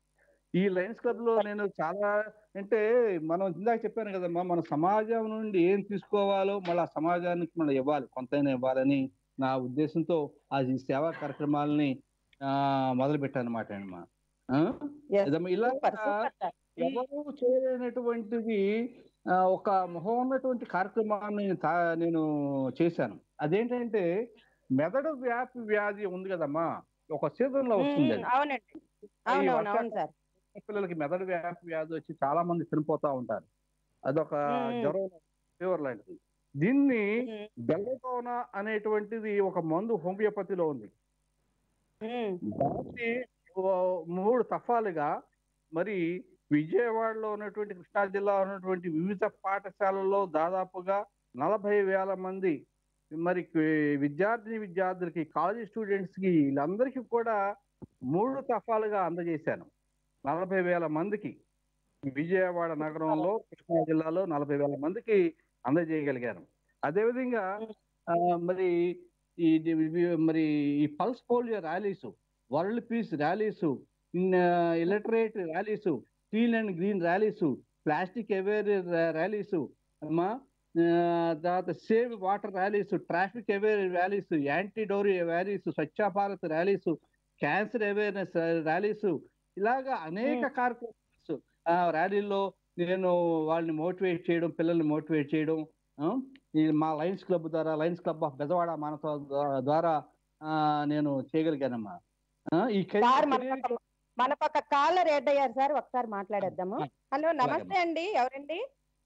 ఈ లయన్స్ క్లబ్ లో నేను చాలా అంటే మనం ఇందాక చెప్పాను కదమ్మా మన సమాజం నుండి ఏం తీసుకోవాలో మళ్ళీ ఆ సమాజానికి మనం ఇవ్వాలి కొంతైనా ఇవ్వాలని నా ఉద్దేశంతో ఆ ఈ సేవా కార్యక్రమాలని ఆ మొదలు పెట్టాను అనమాట అమ్మా ఆ? Yes. ఇదమ్మా ఇలా సూపర్ సూపర్ సార్ ఎవరు చేయలేనటువంటిది ఆ, ఒక మొహం ఉన్నటువంటి కార్యక్రమాన్ని తా- నేను చేశాను అదేంటంటే మెదడు వ్యాపి వ్యాధి ఉంది కదమ్మా ఒక సీజన్ లో వస్తుంది అది. అవునండి ఈ అవునవును అవును వర్షాకాలం సార్ పిల్లలకి మెదడు వ్యాపి వ్యాధి వచ్చి చాలా మంది చనిపోతా ఉంటారు అదొక మ్మ్. జ్వరం ఫీవర్ లాంటిది దీన్ని ఉమ్, బెల్లటోనా అనేటువంటిది ఒక మందు హోమియోపతిలో ఉంది ఉమ్, దాన్ని ఓ మూడు తఫాలుగా మరి విజయవాడలో ఉన్నటువంటి కృష్ణా జిల్లా ఉన్నటువంటి వివిధ పాఠశాలల్లో దాదాపుగా నలభై వేల మంది మరి విద్యార్థిని విద్యార్థులకి కాలేజ్ స్టూడెంట్స్ కి వీళ్ళందరికీ కూడా మూడు తఫాలుగా అందజేశాను నలభై వేల మందికి విజయవాడ నగరంలో కృష్ణా జిల్లాలో నలభై వేల మందికి అందజేయగలిగాను అదేవిధంగా ఆ, మరి ఈ ది- మరి ఈ pulse polio rallies world peace rallies illiterate rallies clean and green rallies plastic aware rallies అమ్మా ఆ, తర్వాత save water rallies traffic aware rallies anti dowry rallies Swachh Bharat rallies cancer awareness rallies ఇలాగా అనేక కార్యక్రమాలు ఆ ర్యాలీల్లో నేను వాళ్ళని మోటివేట్ చేయడం పిల్లల్ని మోటివేట్ చేయడం ఆ, ఈ మా లయన్స్ క్లబ్ ద్వారా లయన్స్ క్లబ్ ఆఫ్ బెజవాడ మానవ ద్వారా ఆ, నేను చేయగలిగానమ్మా ఆ, ఈ కెరీర్- సార్ మన కెరీర్- పక్క మన పక్క కాలర్ రెడ్ అయ్యారు సార్ ఒకసారి మాట్లాడేద్దాము ఆ, హలో నమస్తే అండి ఎవరండి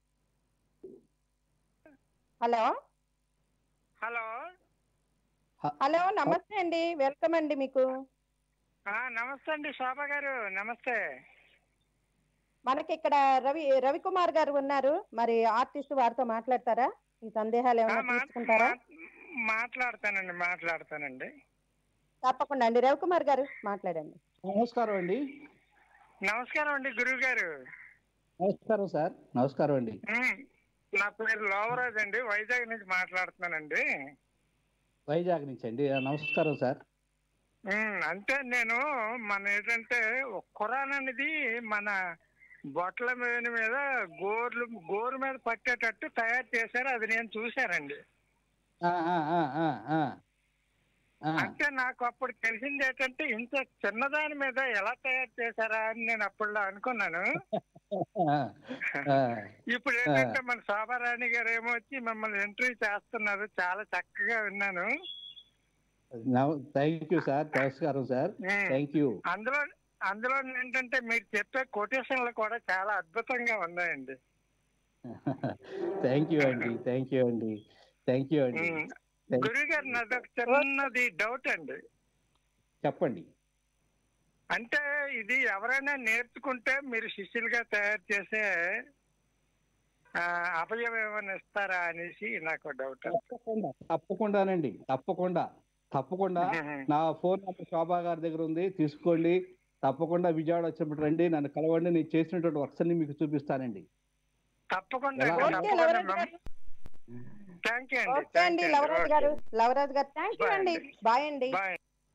హలో హలో హలో నమస్తే అండి వెల్కమ్ అండి మీకు ఆ, నమస్తే అండి శోభ గారు నమస్తే మనకి ఇక్కడ రవి రవికుమార్ గారు ఉన్నారు మరి ఆర్టిస్ట్ వారితో మాట్లాడతారా ఈ సందేహాలు ఆ, ఏమైనా మా- తీసుకుంటారా మా- మాట్లాడతానండి మాట్లాడతానండి తప్పకుండా అండి రవికుమార్ గారు మాట్లాడండి నమస్కారం అండి నమస్కారం అండి గురువు గారు నమస్కారం సార్ నమస్కారం అండి ఉమ్, నా పేరు లోవరాజ్ అండి వైజాగ్ నుంచి మాట్లాడుతున్నానండి వైజాగ్ నుంచి అండి ఆ, నమస్కారం సార్ ఉమ్, అంటే నేను మన ఏంటంటే ఖురాన్ అనేది మన బొట్ల మీద మీద గోర్లు గోరు మీద పట్టేటట్టు తయారు చేశారు అది నేను చూశానండి ఆ, ఆ, ఆ, ఆ, ఆ. ఆ, అంటే నాకు అప్పుడు తెలిసింది ఏంటంటే ఇంత చిన్నదాని మీద ఎలా తయారు చేశారా అని నేను అప్పుడు అనుకున్నాను ఆ, ఆ. ఇప్పుడు ఏంటంటే మన శోభారాణి గారు ఏమో వచ్చి మిమ్మల్ని ఎంట్రీ చేస్తున్నారు చాలా చక్కగా విన్నాను థ్యాంక్ యూ సార్ నమస్కారం సార్ ఉమ్. థ్యాంక్ యూ అందులో అందులో ఏంటంటే మీరు చెప్పే కొటేషన్లు కూడా చాలా అద్భుతంగా ఉన్నాయండి థ్యాంక్ యూ అండి థ్యాంక్ యూ అండి థ్యాంక్ యూ అండి ఉమ్. Thank- గురువు గారు నాది ఒక చిన్నది డౌట్ అండి చెప్పండి అంటే ఇది ఎవరైనా నేర్చుకుంటే మీరు శిష్యులుగా తయారు చేసే ఆ, అభయం ఏమైనా ఇస్తారా అనేసి నాకు డౌట్ తప్పకుండా తప్పకుండానండి తప్పకుండా తప్పకుండా నా ఫోన్ నెంబర్ శోభా గారి దగ్గర ఉంది తీసుకోండి తప్పకుండా విజయవాడ వచ్చినప్పుడు రండి నన్ను కలవండి నేను చేసినటువంటి వర్క్స్ అన్ని మీకు చూపిస్తానండి తప్పకుండా ఎలా- ఓకే లవరాజ్ గారు థ్యాంక్ యూ అండి ఓకే అండి లవరాజ్ గారు లవరాజ్ గారు థ్యాంక్ యూ Bye అండి అండి. బాయ్ అండి బాయ్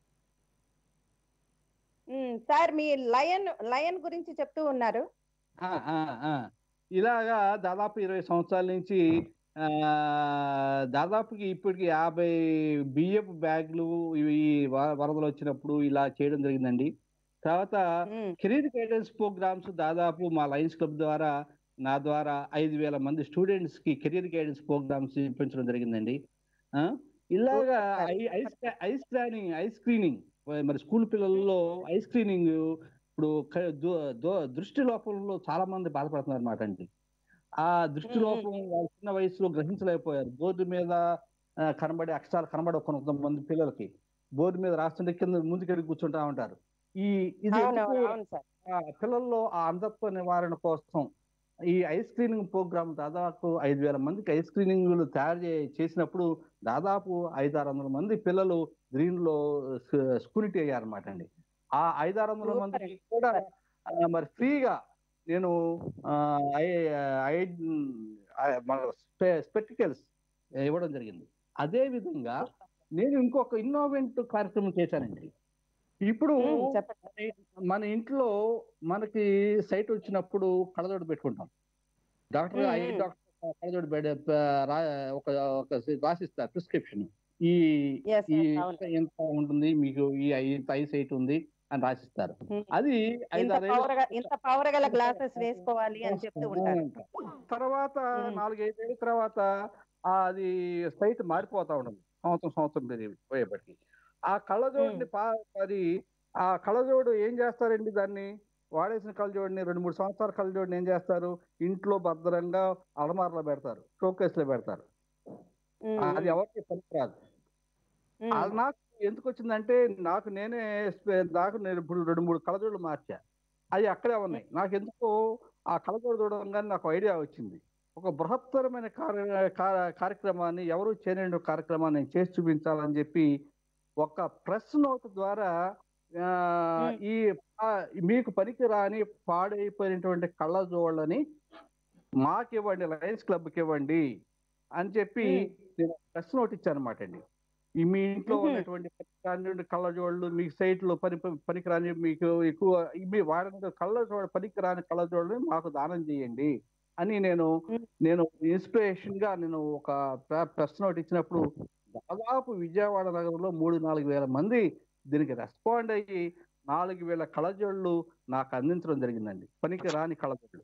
ఉమ్, సార్ మీ లయన్ లయన్ గురించి చెప్తూ ఉన్నారు ఆ, ఆ, ఆ. ఇలాగా దాదాపు ఇరవై సంవత్సరాల నుంచి ఆ, దాదాపుకి ఇప్పటికి యాభై బియ్యపు బ్యాగులు ఇవి వ- వరదలు వచ్చినప్పుడు ఇలా చేయడం జరిగిందండి తర్వాత ఉమ్, కెరీర్ గైడెన్స్ ప్రోగ్రామ్స్ దాదాపు మా లయన్స్ క్లబ్ ద్వారా నా ద్వారా ఐదు వేల మంది స్టూడెంట్స్ కి కెరీర్ గైడెన్స్ ప్రోగ్రామ్స్ ఇప్పించడం జరిగిందండి ఆ, ఇలాగా ఐ- ఐ స్క్రా- ఐ స్క్రానింగ్ ఐ స్క్రీనింగ్ మరి స్కూల్ పిల్లల్లో ఐ స్క్రీనింగ్ ఇప్పుడు క- దు- దు- దృష్టి లోపంలో చాలా మంది బాధపడుతున్నారు అనమాట అండి ఆ దృష్టి మ్మ్. లోపం వాళ్ళ చిన్న వయసులో గ్రహించలేకపోయారు బోర్డు మీద ఆ, కనబడే అక్షరాలు కనబడే కొంతమంది పిల్లలకి బోర్డు మీద రాస్తుంటే కింద ముందుకెళ్ళి కూర్చుంటా ఉంటారు ఈ ఇది అవును ఎందుకు అవును సార్ ఆ పిల్లల్లో ఆ అంధత్వ నివారణ కోసం ఈ ఐ స్క్రీనింగ్ ప్రోగ్రామ్ దాదాపు ఐదు వేల మందికి ఐ స్క్రీనింగ్ తయారు చే- చేసినప్పుడు దాదాపు ఐదు ఆరు వందల మంది పిల్లలు దీనిలో స్కూలిటీ అయ్యారన్నమాట అండి ఆ ఐదు ఆరు వందల Super మందికి అండి. కూడా ఆ, మరి ఫ్రీగా నేను ఆ, ఐ ఐ ఆ, మన స్పెక్టికల్స్ ఇవ్వడం జరిగింది అదే విధంగా నేను ఇంకొక ఇన్నోవెంట్ కార్యక్రమం చేశానండి ఇప్పుడు ఉమ్, చెప్పండి మన ఇంట్లో మనకి సైట్ వచ్చినప్పుడు కళ్ళజోడు పెట్టుకుంటాం డాక్టర్ మ్మ్, ఐ మ్మ్. డాక్టర్ కళ్ళజోడు పెడ- ప- రా- ఒక ఒక రాసిస్తారు ప్రిస్క్రిప్షన్ ఈ Yes, ఈ yes, అవును. ఎంత ఉంటుంది మీకు ఈ ఐ- ఇంత ఐ సైట్ ఉంది అని రాసిస్తారు మ్మ్. అది ఇంత ఐదారేళ్ళు పవర్ ఇంత పవర్ గల గ్లాసెస్ వేసుకోవాలి అని చెప్తూ ఉంటారు తర్వాత మ్మ్. నాలుగైదేళ్ళ తర్వాత ఆ అది సైట్ మారిపోతా ఉంటుంది సంవత్సరం సంవత్సరం పెరిగి పోయేపటికి ఆ కళ్ళజోడిని పా అది ఆ కళ్ళజోడు ఏం చేస్తారండి దాన్ని వాడేసిన కళ్ళజోడిని రెండు మూడు సంవత్సరాల కళ్ళజోడిని ఏం చేస్తారు ఇంట్లో భద్రంగా అలమారలో పెడతారు షోకేస్ లో పెడతారు ఉమ్, అది ఎవరికి పనికిరాదు ఉమ్, అది నాకు ఎందుకు వచ్చిందంటే నాకు నేనే స్పే- నాకు నేను ఇప్పుడు రెండు మూడు కళ్ళజోళ్ళు మార్చా అవి అక్కడే ఉన్నాయి నాకు ఎందుకో ఆ కళ్ళజోడు చూడగానే నాకు ఐడియా వచ్చింది ఒక బృహత్తరమైన కార్య- కా- కార్యక్రమాన్ని ఎవరు చేయలేని కార్యక్రమాన్ని నేను చేసి చూపించాలని చెప్పి ఒక ప్రెస్ నోట్ ద్వారా ఆ, Hmm. ఈ ఆ, మీకు పనికి రాని పాడైపోయినటువంటి కళ్ళజోళ్ళని మాకు ఇవ్వండి లయన్స్ క్లబ్కి ఇవ్వండి అని చెప్పి Hmm. నేను ప్రెస్ నోట్ ఇచ్చాను అనమాట అండి ఈ మీ ఇంట్లో Mhm. ఉన్నటువంటి పనికిరాని కళ్ళజోళ్ళు మీ సైట్లో పని పనికిరాని మీకు ఎక్కువ మీ వాడిన కళ్ళజోడు పనికిరాని కళ్ళజోళ్ళని మాకు దానం చేయండి అని నేను Mm. నేను ఇన్స్పిరేషన్ గా నేను ఒక ప్ర- ప్రెస్ నోట్ ఇచ్చినప్పుడు దాదాపు విజయవాడ నగరంలో మూడు నాలుగు వేల మంది దీనికి రెస్పాండ్ అయ్యి నాలుగు వేల కళ్ళజోళ్ళు నాకు అందించడం జరిగిందండి పనికి రాని కళ్ళజోళ్ళు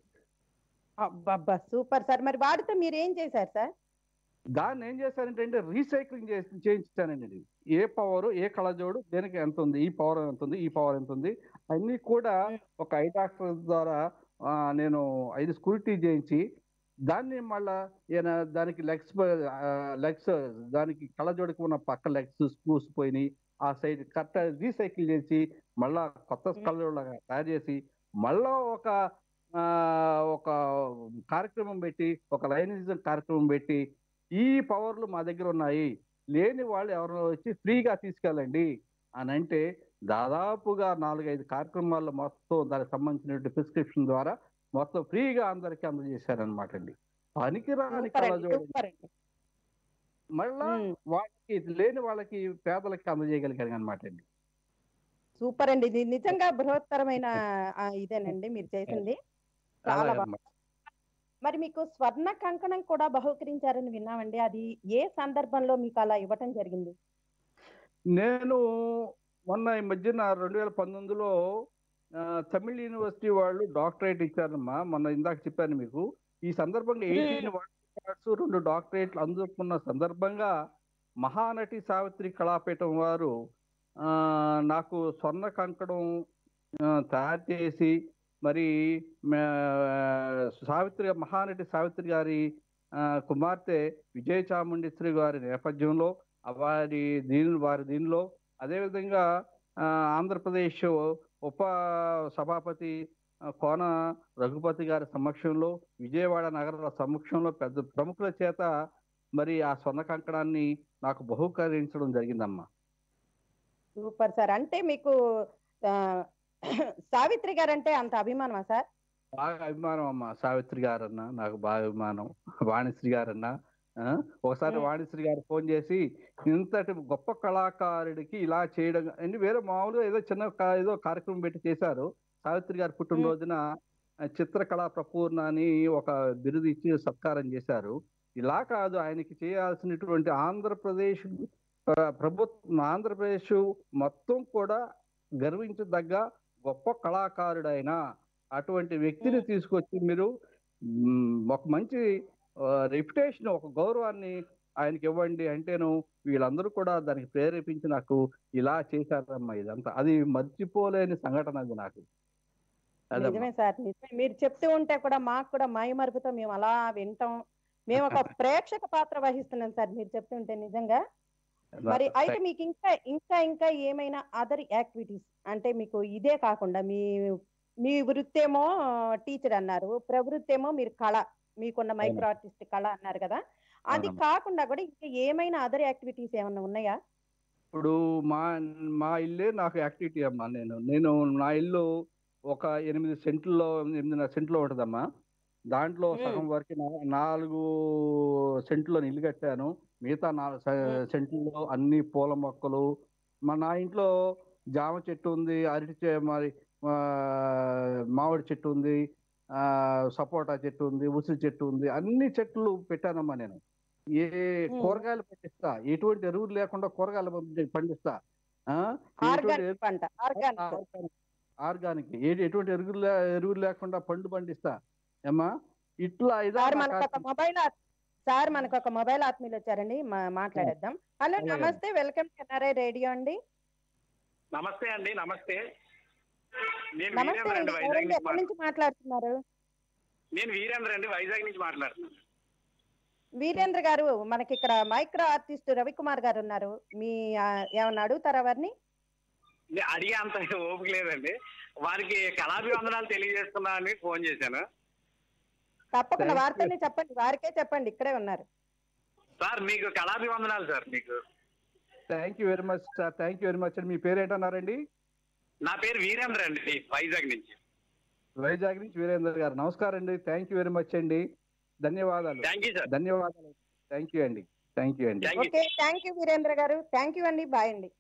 అబ్బబ్బా సూపర్ సార్ మరి వాడితే మీరు ఏం చేశారు సార్ దాన్ని ఏం చేశానంటే అంటే రీసైక్లింగ్ చేసి చేయించానండి ఇది. ఏ పవర్ ఏ కళ్ళజోడు దేనికి ఎంత ఉంది ఈ పవర్ ఎంత ఉంది ఈ పవర్ ఎంత ఉంది అన్ని కూడా ఒక ఐ డాక్టర్ ద్వారా ఆ, నేను ఐదు స్కూరిటీ చేయించి దాన్ని మళ్ళా ఈయన దానికి లెగ్స్ లెగ్స్ దానికి కళ్ళజోడికి ఉన్న పక్క లెగ్స్ స్క్రూస్ పోయినాయి ఆ సైడ్ కరెక్ట్ రీసైకిల్ చేసి మళ్ళా కొత్త కళ్ళజోడులాగా తయారు చేసి మళ్ళా ఒక ఆ, ఒక కార్యక్రమం పెట్టి ఒక లైనిజం కార్యక్రమం పెట్టి ఈ పవర్లు మా దగ్గర ఉన్నాయి లేని వాళ్ళు ఎవరో వచ్చి ఫ్రీగా తీసుకెళ్ళండి అని అంటే దాదాపుగా నాలుగైదు కార్యక్రమాల్లో మొత్తం దానికి సంబంధించిన ప్రిస్క్రిప్షన్ ద్వారా మొత్తం ఫ్రీగా అందరికీ అందజేశారనమాట అండి పనికిరాని సూపర్ అండి కళ్ళజోడు సూపర్ అండి మళ్ళా ఉమ్, వాళ్ళకి లేని వాళ్ళకి పేదలకి అందజేయగలిగాను అనమాట అండి సూపర్ అండి ఇది నిజంగా బృహత్తరమైన ఆ, ఇదేనండి మీరు చేసింది చాలా అలాగే బాగా అన్నమాట. మరి మీకు స్వర్ణ కంకణం కూడా బహుకరించారని విన్నామండి అది ఏ సందర్భంలో మీకు అలా ఇవ్వటం జరిగింది నేను మొన్న ఈ మధ్యన రెండు వేల పంతొమ్మిదిలో ఆ, తమిళ యూనివర్సిటీ వాళ్ళు డాక్టరేట్ ఇచ్చారమ్మా మొన్న ఇందాక చెప్పాను మీకు ఈ సందర్భంగా ఎయిటీన్ అవార్డ్స్ రెండు డాక్టరేట్లు అందుకున్న సందర్భంగా మహానటి సావిత్రి కళాపీఠం వారు ఆ, నాకు స్వర్ణ కంకణం ఆ, తయారు చేసి మరి మే- సావిత్రి మహానటి సావిత్రి గారి ఆ, కుమార్తె విజయ చాముండేశ్వరి గారి నేపథ్యంలో ఆ వారి దీని వారి దీనిలో అదేవిధంగా ఆ, ఆంధ్రప్రదేశ్ ఉప సభాపతి ఆ, కోన రఘుపతి గారి సమక్షంలో విజయవాడ నగర సమక్షంలో పెద్ద ప్రముఖుల చేత మరి ఆ స్వర్ణ కంకణాన్ని నాకు బహుకరించడం జరిగిందమ్మా సూపర్ సార్ అంటే మీకు ఆ, సావిత్రి గారు అంటే అంత అభిమానమా సార్ బాగా అభిమానం అమ్మా సావిత్రి గారన్నా నాకు బాగా అభిమానం వాణిశ్రీ గారన్నా ఆ, ఒకసారి మ్మ్. వాణిశ్రీ గారు ఫోన్ చేసి ఇంతటి గొప్ప కళాకారుడికి ఇలా చేయడం అంటే వేరే మామూలుగా ఏదో చిన్న కా- ఏదో కార్యక్రమం పెట్టి చేశారు సావిత్రి గారి పుట్టినరోజున ఆ, చిత్రకళా ప్రపూర్ణ అని ఒక బిరుదు ఇచ్చి సత్కారం చేశారు ఇలా కాదు ఆయనకి చేయాల్సినటువంటి ఆంధ్రప్రదేశ్ ప్రభుత్వం ఆంధ్రప్రదేశ్ మొత్తం కూడా గర్వించదగ్గ గొప్ప కళాకారుడైన అటువంటి వ్యక్తిని మ్మ్. తీసుకొచ్చి మీరు మ్, ఒక మంచి రెప్యుటేషన్ ఒక గౌరవాన్ని ఆయనకి ఇవ్వండి అంటేను వీళ్ళందరూ కూడా దానికి ప్రేరేపించి నాకు ఇలా చేశారమ్మా ఇదంతా అది మర్చిపోలేని సంఘటన అది నాకు అదమ్మా. నిజమే సార్ నిజమే మీరు చెప్తూ ఉంటే కూడా మాకు కూడా మైమరుపుతో మేము అలా వింటాం మేము ఒక ప్రేక్షక పాత్ర వహిస్తున్నాం సార్ మీరు చెప్తుంటే నిజంగా మరి అయితే మీకు ఇంకా ఇంకా ఇంకా ఏమైనా అదర్ యాక్టివిటీస్ అంటే మీకు ఇదే కాకుండా మీ మీ వృత్తేమో టీచర్ అన్నారు ప్రవృత్తి ఏమో మీరు కళ మీకున్న మైక్రో ఆర్టిస్ట్ కళ అన్నారు కదా అది అవునమ్మా. కాకుండా కూడా ఇంకా ఏమైనా అదర్ యాక్టివిటీస్ ఏమైనా ఉన్నాయా ఇప్పుడు మా మా ఇల్లే నాకు యాక్టివిటీ అమ్మా నేను నేను నా ఇల్లు ఒక ఎనిమిది సెంట్లో ఎనిమిదిన్నర సెంట్లో ఉంటుందమ్మా దాంట్లో మ్మ్. సగం వరకు నా- నాలుగు సెంట్లో ఇల్లు కట్టాను మిగతా నాలుగు సె- మ్మ్. సెంట్లో అన్ని పూల మొక్కలు మా నా ఇంట్లో జామ చెట్టు ఉంది అరటి చె- మరి ఆ, మామిడి చెట్టు ఉంది ఆ సపోటా చెట్టు ఉంది ఉసిరి చెట్టు ఉంది అన్ని చెట్లు పెట్టానమ్మా నేను ఏ Hmm. కూరగాయలు పండిస్తా ఎటువంటి ఎరువులు లేకుండా కూరగాయలు పండి- పండిస్తా ఆ? ఎటువంటి ఆర్గానిక్ ఎరువు- పంట ఆర్గానిక్ ఆర్గానిక్ ఆర్గానిక్ ఏ- ఎటువంటి ఎరువులు లే- ఎరువులు లేకుండా పండు పండిస్తా ఏమ్మా ఇట్లా ఇదా సార్ నా మనకు ఒక కార్యక్రమం. మొబైల్ ఆత్- సార్ మనకు ఒక మొబైల్ ఆత్మీయులు వచ్చారండి మా- మాట్లాడేద్దాం హలో అలాగే. నమస్తే వెల్కమ్ టు ఎన్ఆర్ఐ రేడియో అండి నమస్తే అండి నమస్తే నేను నమస్తే వీరేంద్ర అండి అండి వైజాగ్ ఎవరండి నుంచి ఎక్కడి మాట్లా- నుంచి మాట్లాడుతున్నారు నేను వీరేంద్ర అండి వైజాగ్ నుంచి మాట్లాడుతున్నాను వీరేంద్ర గారు మనకి ఇక్కడ మైక్రో ఆర్టిస్ట్ రవికుమార్ గారు ఉన్నారు మీ ఆ, ఏమన్నా అడుగుతారా వారిని నేను అడిగే అంత ఓపిక లేదండి వారికి కళాభివందనాలు తెలియజేస్తున్నా అని ఫోన్ చేశాను తప్పకుండా Thank you. వారితోనే చెప్పండి వారికే చెప్పండి ఇక్కడే ఉన్నారు సార్ మీకు కళాభివందనాలు సార్ మీకు thank you very much sir thank you very much అండి మీ పేరు ఏంటన్నారండి నా పేరు వీరేంద్ర అండి వైజాగ్ నుంచి వైజాగ్ నుంచి వీరేందర్ గారు నమస్కారం అండి థ్యాంక్ యూ వెరీ మచ్ అండి ధన్యవాదాలు థ్యాంక్ యూ సార్ ధన్యవాదాలు థ్యాంక్ యూ అండి థ్యాంక్ యూ అండి thank you okay thank you Virendra గారు థ్యాంక్ యూ అండి బాయ్ అండి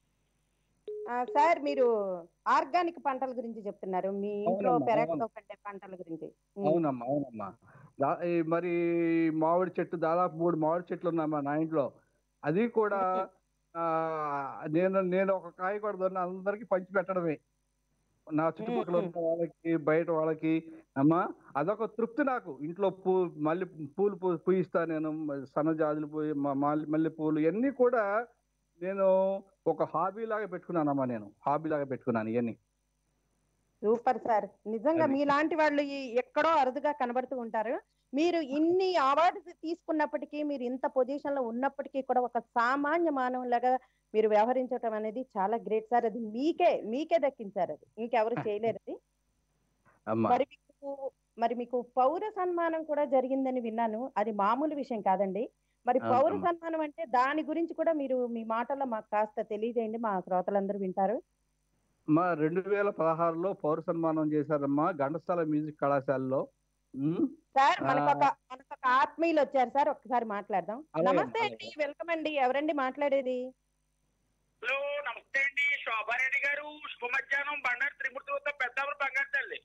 ఆ, సార్ మీరు ఆర్గానిక్ పంటల గురించి చెప్తున్నారు మీ ఇంట్లో అవునమ్మా, పెరట్లో పండే పంటల గురించి ఉమ్. అవునమ్మా అవునమ్మా దా- ఈ మరి మామిడి చెట్టు దాదాపు మూడు మామిడి చెట్లు ఉన్నాయమ్మా నా ఇంట్లో అది కూడా ఆ నేను నేను ఒక కాయ కూడా దొరిన అందరికి పంచి పెట్టడమే నా చుట్టుపక్కల ఉన్న వాళ్ళకి బయట వాళ్ళకి అమ్మా అదొక తృప్తి నాకు ఇంట్లో పూ మల్లె పూలు పూ పూయిస్తా నేను సన్నజాజులు పూయి మ- మల్లె మల్లె పూలు ఇవన్నీ కూడా నేను ఒక హాబీ లాగా పెట్టుకున్నానమ్మా నేను హాబీ లాగా పెట్టుకున్నాను ఇవన్నీ సూపర్ సార్ నిజంగా అది. మీలాంటి వాళ్ళు ఈ- ఎక్కడో అరుదుగా కనబడుతూ ఉంటారు మీరు ఇన్ని అవార్డ్స్ తీసుకున్నప్పటికీ మీరు ఇంత పొజిషన్ లో ఉన్నప్పటికీ కూడా ఒక సామాన్య మానవులాగా మీరు వ్యవహరించడం అనేది చాలా గ్రేట్ సార్ అది మీకే మీకే దక్కించారు అది ఇంకెవరు చేయలేరు అది అమ్మా మరి మీకు మరి మీకు పౌర సన్మానం కూడా జరిగిందని విన్నాను అది మామూలు విషయం కాదండి మరి అవునమ్మా. పౌర సన్మానం అంటే దాని గురించి కూడా మీరు మీ మాటల్లో మాకు కాస్త తెలియజేయండి మా శ్రోతలందరూ వింటారు మా రెండు వేల పదహారులో పౌర సన్మానం చేశారమ్మా ఘంటసాల మ్యూజిక్ కళాశాలలో ఉమ్, సార్ మనకు ఆ. ఒక మనకు ఒక ఆత్మీయులు వచ్చారు సార్ ఒక్కసారి మాట్లాడదాం అలాగే, నమస్తే అలాగే. అండి వెల్కమ్ అండి ఎవరండి మాట్లాడేది హలో నమస్తే అండి శోభారెడ్డి గారు శుభ మధ్యాహ్నం బండారు త్రిమూర్తి వద్ద పెద్దాపురం బంగారు తల్లి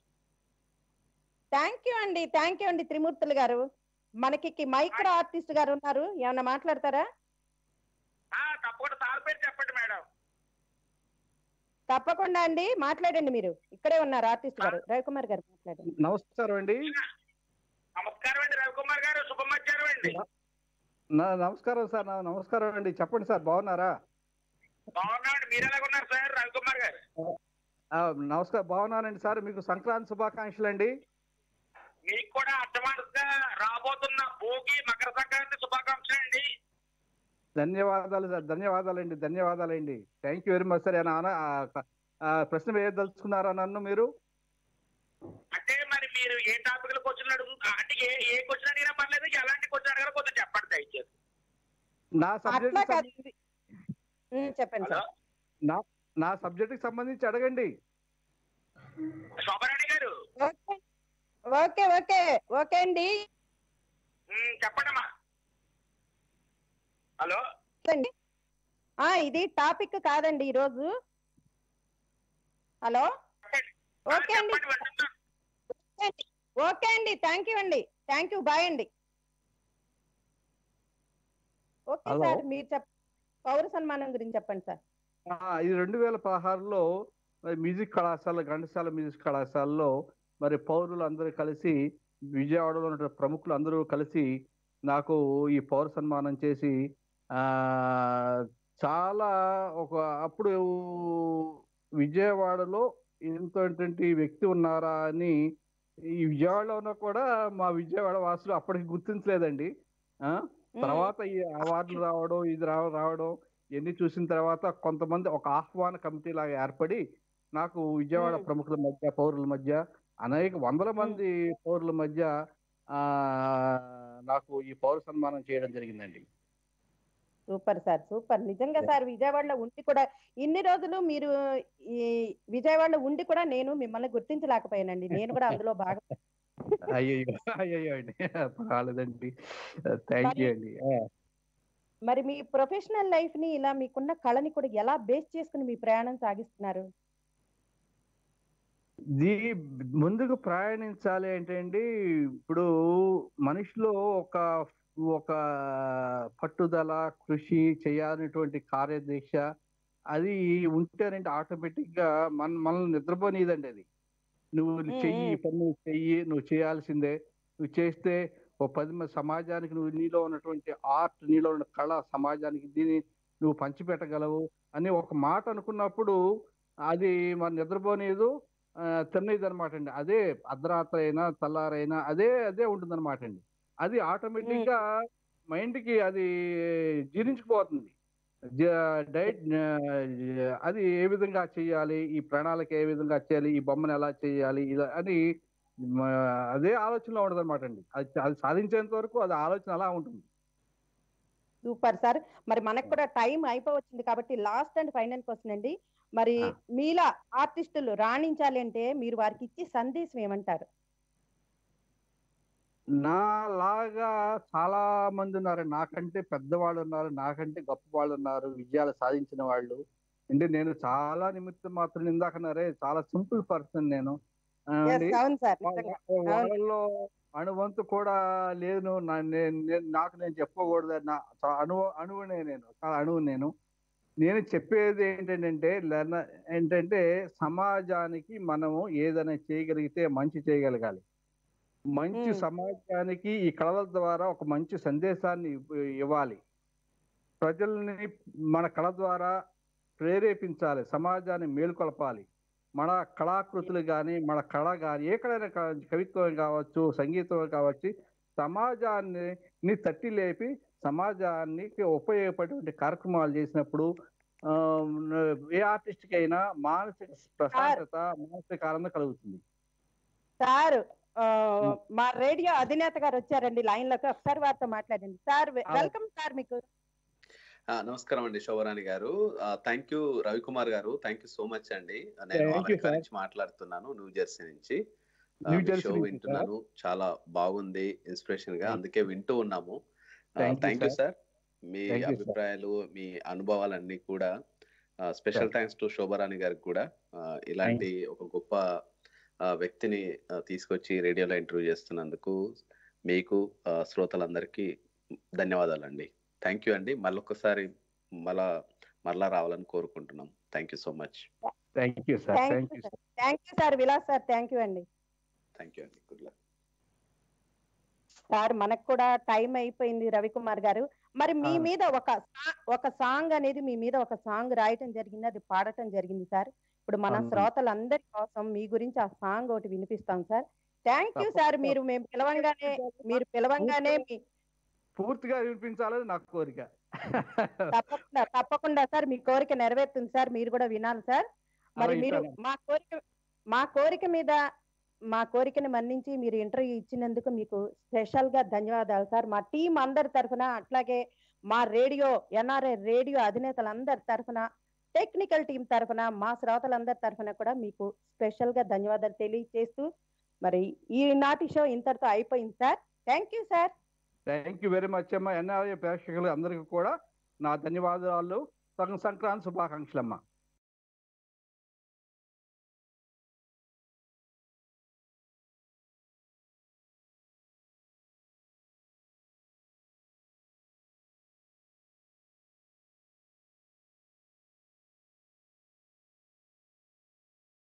థ్యాంక్ యూ అండి థ్యాంక్ యూ అండి త్రిమూర్తులు గారు మనకి మైక్రో ఆర్టిస్ట్ గారు ఉన్నారు ఏమన్నా మాట్లాడతారా ఆ, తప్పకుండా సార్ పేరు చెప్పండి మేడం తప్పకుండా అండి మాట్లాడండి మీరు ఇక్కడే ఉన్నారు ఆర్టిస్ట్ గారు రవికుమార్ గారు మాట్లాడండి నమస్కారం అండి నమస్కారం అండి రవికుమార్ గారు శుభ మధ్యాహ్నం అండి నా- నమస్కారం సార్ నా- నమస్కారం అండి చెప్పండి సార్ బాగున్నారా బాగున్నామండి మీరు ఎలాగున్నారు సార్ రవికుమార్ గారు ఆ, నమస్కారం బాగున్నానండి సార్ మీకు సంక్రాంతి శుభాకాంక్షలు అండి మీకు కూడా అడ్వాన్స్ రాబోతున్న భోగి మకర సంక్రాంతి శుభాకాంక్షలు అండి ధన్యవాదాలు సార్ ధన్యవాదాలండి ధన్యవాదాలండి thank you very much sir ఏమైనా ఆన- ఆ, ఆ, ప్రశ్న వేయదలుచుకున్నారా నన్ను మీరు అంటే మరి మీరు ఏ టాపిక్ లో క్వశ్చన్ అడుగు అంటే ఏ ఏ క్వశ్చన్ అడిగినా పర్లేదు ఎలాంటి క్వశ్చన్ అడగాలో కొంచెం చెప్పండి దయచేసి నా అట్లా సబ్జెక్ట్ కాదు ఉమ్, చెప్పండి హలో సార్ నా నా సబ్జెక్ట్ కి సంబంధించి అడగండి శోభారెడ్డి గారు ఓకే ఓకే ఓకే ఓకే అండి ఉమ్, చెప్పండమ్మా హలో అండి ఆ ఇది టాపిక్ కాదండి ఈరోజు హలో ఓకే అండి చెప్పండి వింటున్నాను. ఓకే అండి థ్యాంక్ యూ అండి థ్యాంక్ యూ బాయ్ అండి ఓకే హలో. సార్ మీరు చెప్ పౌర సన్మానం గురించి చెప్పండి సార్ ఆ, ఇది రెండు వేల పదహారులో మరి మ్యూజిక్ కళాశాల ఘంటసాల మ్యూజిక్ కళాశాలలో మరి పౌరులు అందరూ కలిసి విజయవాడలో ఉన్న ప్రముఖులు అందరూ కలిసి నాకు ఈ పౌర సన్మానం చేసి ఆ చాలా ఒక అప్పుడు విజయవాడలో ఇంతటి వ్యక్తి ఉన్నారా అని ఈ విజయవాడలో కూడా మా విజయవాడ వాసులు అప్పటికి గుర్తించలేదండి ఆ తర్వాత ఈ అవార్డులు రావడం ఇది రా రావడం ఇవన్నీ చూసిన తర్వాత కొంతమంది ఒక ఆహ్వాన కమిటీ లాగా ఏర్పడి నాకు విజయవాడ మ్మ్. ప్రముఖుల మధ్య పౌరుల మధ్య అనేక వందల మంది పౌరుల మధ్య ఆ నాకు ఈ పౌర సన్మానం చేయడం జరిగిందండి సూపర్ సార్ సూపర్ నిజంగా సార్ విజయవాడలో ఉండి కూడా ఇన్ని రోజులు మీరు ఈ విజయవాడలో ఉండి కూడా నేను మిమ్మల్ని గుర్తించలేకపోయానండి నేను కూడా అందులో బాగా అయ్యో అయ్యయ్యో అండి పర్వాలేదండి థ్యాంక్ యూ అండి ఆ, మరి మీ ప్రొఫెషనల్ లైఫ్ ని ఇలా మీకున్న కళని కూడా ఎలా బేస్ చేసుకుని మీ ప్రయాణం సాగిస్తున్నారు ఇది ముందుకు ప్రయాణించాలి అంటే అండి ఇప్పుడు మనిషిలో ఒక ఒక పట్టుదల కృషి చేయాలనేటువంటి కార్యదీక్ష అది ఉంటేనంటే ఆటోమేటిక్ గా మన మనల్ని నిద్రపోనీదండి అది నువ్వు మ్మ్, చెయ్యి ఈ మ్మ్. పని నువ్వు చెయ్యి నువ్వు చేయాల్సిందే నువ్వు చేస్తే ఓ పది మంది సమాజానికి నువ్వు నీలో ఉన్నటువంటి ఆర్ట్ నీలో ఉన్న కళ సమాజానికి దీన్ని నువ్వు పంచిపెట్టగలవు అని ఒక మాట అనుకున్నప్పుడు అది మన నిద్రపోనేదు తిన్నది అనమాట అండి అదే అర్ధరాత్రి అయినా తెల్లారైనా అదే అదే ఉంటుంది అనమాట అండి అది ఆటోమేటిక్ గా మైండ్ కి అది జీర్ణించుకుపోతుంది జ- డైట్ ఆ, అది ఏ విధంగా చేయాలి ఈ ప్రణాళిక ఏ విధంగా చేయాలి ఈ బొమ్మను ఎలా చేయాలి ఇలా అని మ, అదే ఆలోచనలో ఉండదు అనమాట అండి అది అది సాధించేంత వరకు అది ఆలోచన అలా ఉంటుంది సూపర్ సార్ మరి మనకు కూడా టైం అయిపోవచ్చింది కాబట్టి లాస్ట్ అండ్ ఫైనల్ క్వశ్చన్ అండి మరి ఆ. మీలా ఆర్టిస్టులు రాణించాలి అంటే మీరు వారికి ఇచ్చే సందేశం ఏమంటారు నా లాగా చాలా మంది ఉన్నారు నాకంటే పెద్దవాళ్ళు ఉన్నారు నాకంటే గొప్ప వాళ్ళు ఉన్నారు విజయాలు సాధించిన వాళ్ళు అంటే నేను చాలా నిమిత్తం మాత్రం ఇందాకన్నారే చాలా సింపుల్ పర్సన్ నేను ఆ, Yes, అండి. అవును సార్ వా- నిజంగా. వా- వాళ్ళలో అణువంతు కూడా లేదు నా- నేను నేను- నాకు నేను చెప్పకూడదు నా చా- అణువు అణువునే నేను చాలా అణువు నేను నేను చెప్పేది ఏంటంటే లెర్న ఏంటంటే సమాజానికి మనము ఏదైనా చేయగలిగితే మంచి చేయగలగాలి మంచి మ్మ్. సమాజానికి ఈ కళల ద్వారా ఒక మంచి సందేశాన్ని ఇవ్- ఇవ్వాలి ప్రజల్ని మన కళ ద్వారా ప్రేరేపించాలి సమాజాన్ని మేలుకొల్పాలి మన కళాకృతులు కానీ మన కళ కానీ ఏ కళైనా కా- కవిత్వం కావచ్చు సంగీతం కావచ్చు సమాజాన్ని ని తట్టి లేపి సమాజానికి ఉపయోగపడేటువంటి కార్యక్రమాలు చేసినప్పుడు ఆ, ఏ ఆర్టిస్ట్కి అయినా మానసిక ప్రశాంతత మానసిక ఆనందం కలుగుతుంది సార్ ఆ, మా రేడియో అధినేత గారు వచ్చారండి లైన్ లోకి ఒకసారి వారితో మాట్లాడండి సార్ వె- ఆ. వెల్కమ్ సార్ మీకు ఆ, నమస్కారం అండి శోభరాణి గారు థ్యాంక్ యూ రవికుమార్ గారు థ్యాంక్ యూ సో మచ్ అండి నేను Thank you, అమెరికా sir. నుంచి మాట్లాడుతున్నాను న్యూ జెర్సీ నుంచి ఆ, న్యూ మీ జెర్సీ షో నుంచి, వింటున్నాను చాలా బాగుంది ఇన్స్పిరేషన్ గా Thank- అందుకే వింటూ ఉన్నాము Thank you, thank you sir. Sir మీ Thank you, sir. అభిప్రాయాలు మీ అనుభవాలన్నీ కూడా special Sir. Thanks to Shobharani గారికి కూడా ఆ, ఇలాంటి ఒక గొప్ప ఆ, వ్యక్తిని ఆ, తీసుకొచ్చి రేడియోలో ఇంటర్వ్యూ చేస్తున్నందుకు మీకు ఆ, శ్రోతలందరికీ ధన్యవాదాలండి థ్యాంక్ యూ అండి మళ్ళొకసారి మళ్ళా మరలా రావాలని కోరుకుంటున్నాం thank you so much thank you sir thank thank you you sir thank you sir Vilas sir thank you అండి థ్యాంక్ యూ అండి గుడ్ లక్ సార్ మనకు కూడా టైం అయిపోయింది రవికుమార్ గారు మరి మీ ఆ. మీద ఒక సా- ఒక సాంగ్ అనేది మీ మీద ఒక సాంగ్ రాయటం జరిగింది అది పాడటం జరిగింది సార్ ఇప్పుడు మన అవును. శ్రోతలందరి కోసం మీ గురించి ఆ సాంగ్ ఒకటి వినిపిస్తాం సార్ థ్యాంక్ యూ సార్ తప్పకుండా. మీరు మేము పిలవంగానే మీరు పిలవంగానే మీ- పూర్తిగా వినిపించాలని నాకు కోరిక తప్పకుండా తప్పకుండా సార్ మీ కోరిక నెరవేరుతుంది సార్ మీరు కూడా వినాలి సార్ మరి అలా మీరు వింటాను. మా కోరిక మా కోరిక మీద మా కోరికని మన్నించి మీరు ఇంటర్వ్యూ ఇచ్చినందుకు మీకు స్పెషల్ గా ధన్యవాదాలు సార్ మా టీం అందరి తరఫున అట్లాగే మా రేడియో ఎన్ఆర్ఐ రేడియో అధినేతలందరి తరఫున టెక్నికల్ టీం తరఫున మా శ్రోతలందరి తరఫున కూడా మీకు స్పెషల్ గా ధన్యవాదాలు తెలియజేస్తూ మరి ఈనాటి షో ఇంతటితో అయిపోయింది sir thank you sir thank you very much అమ్మా ఎన్ఆర్ఐ ప్రేక్షకులు అందరికీ కూడా నా ధన్యవాదాలు సంక్రాంతి శుభాకాంక్షలు అమ్మా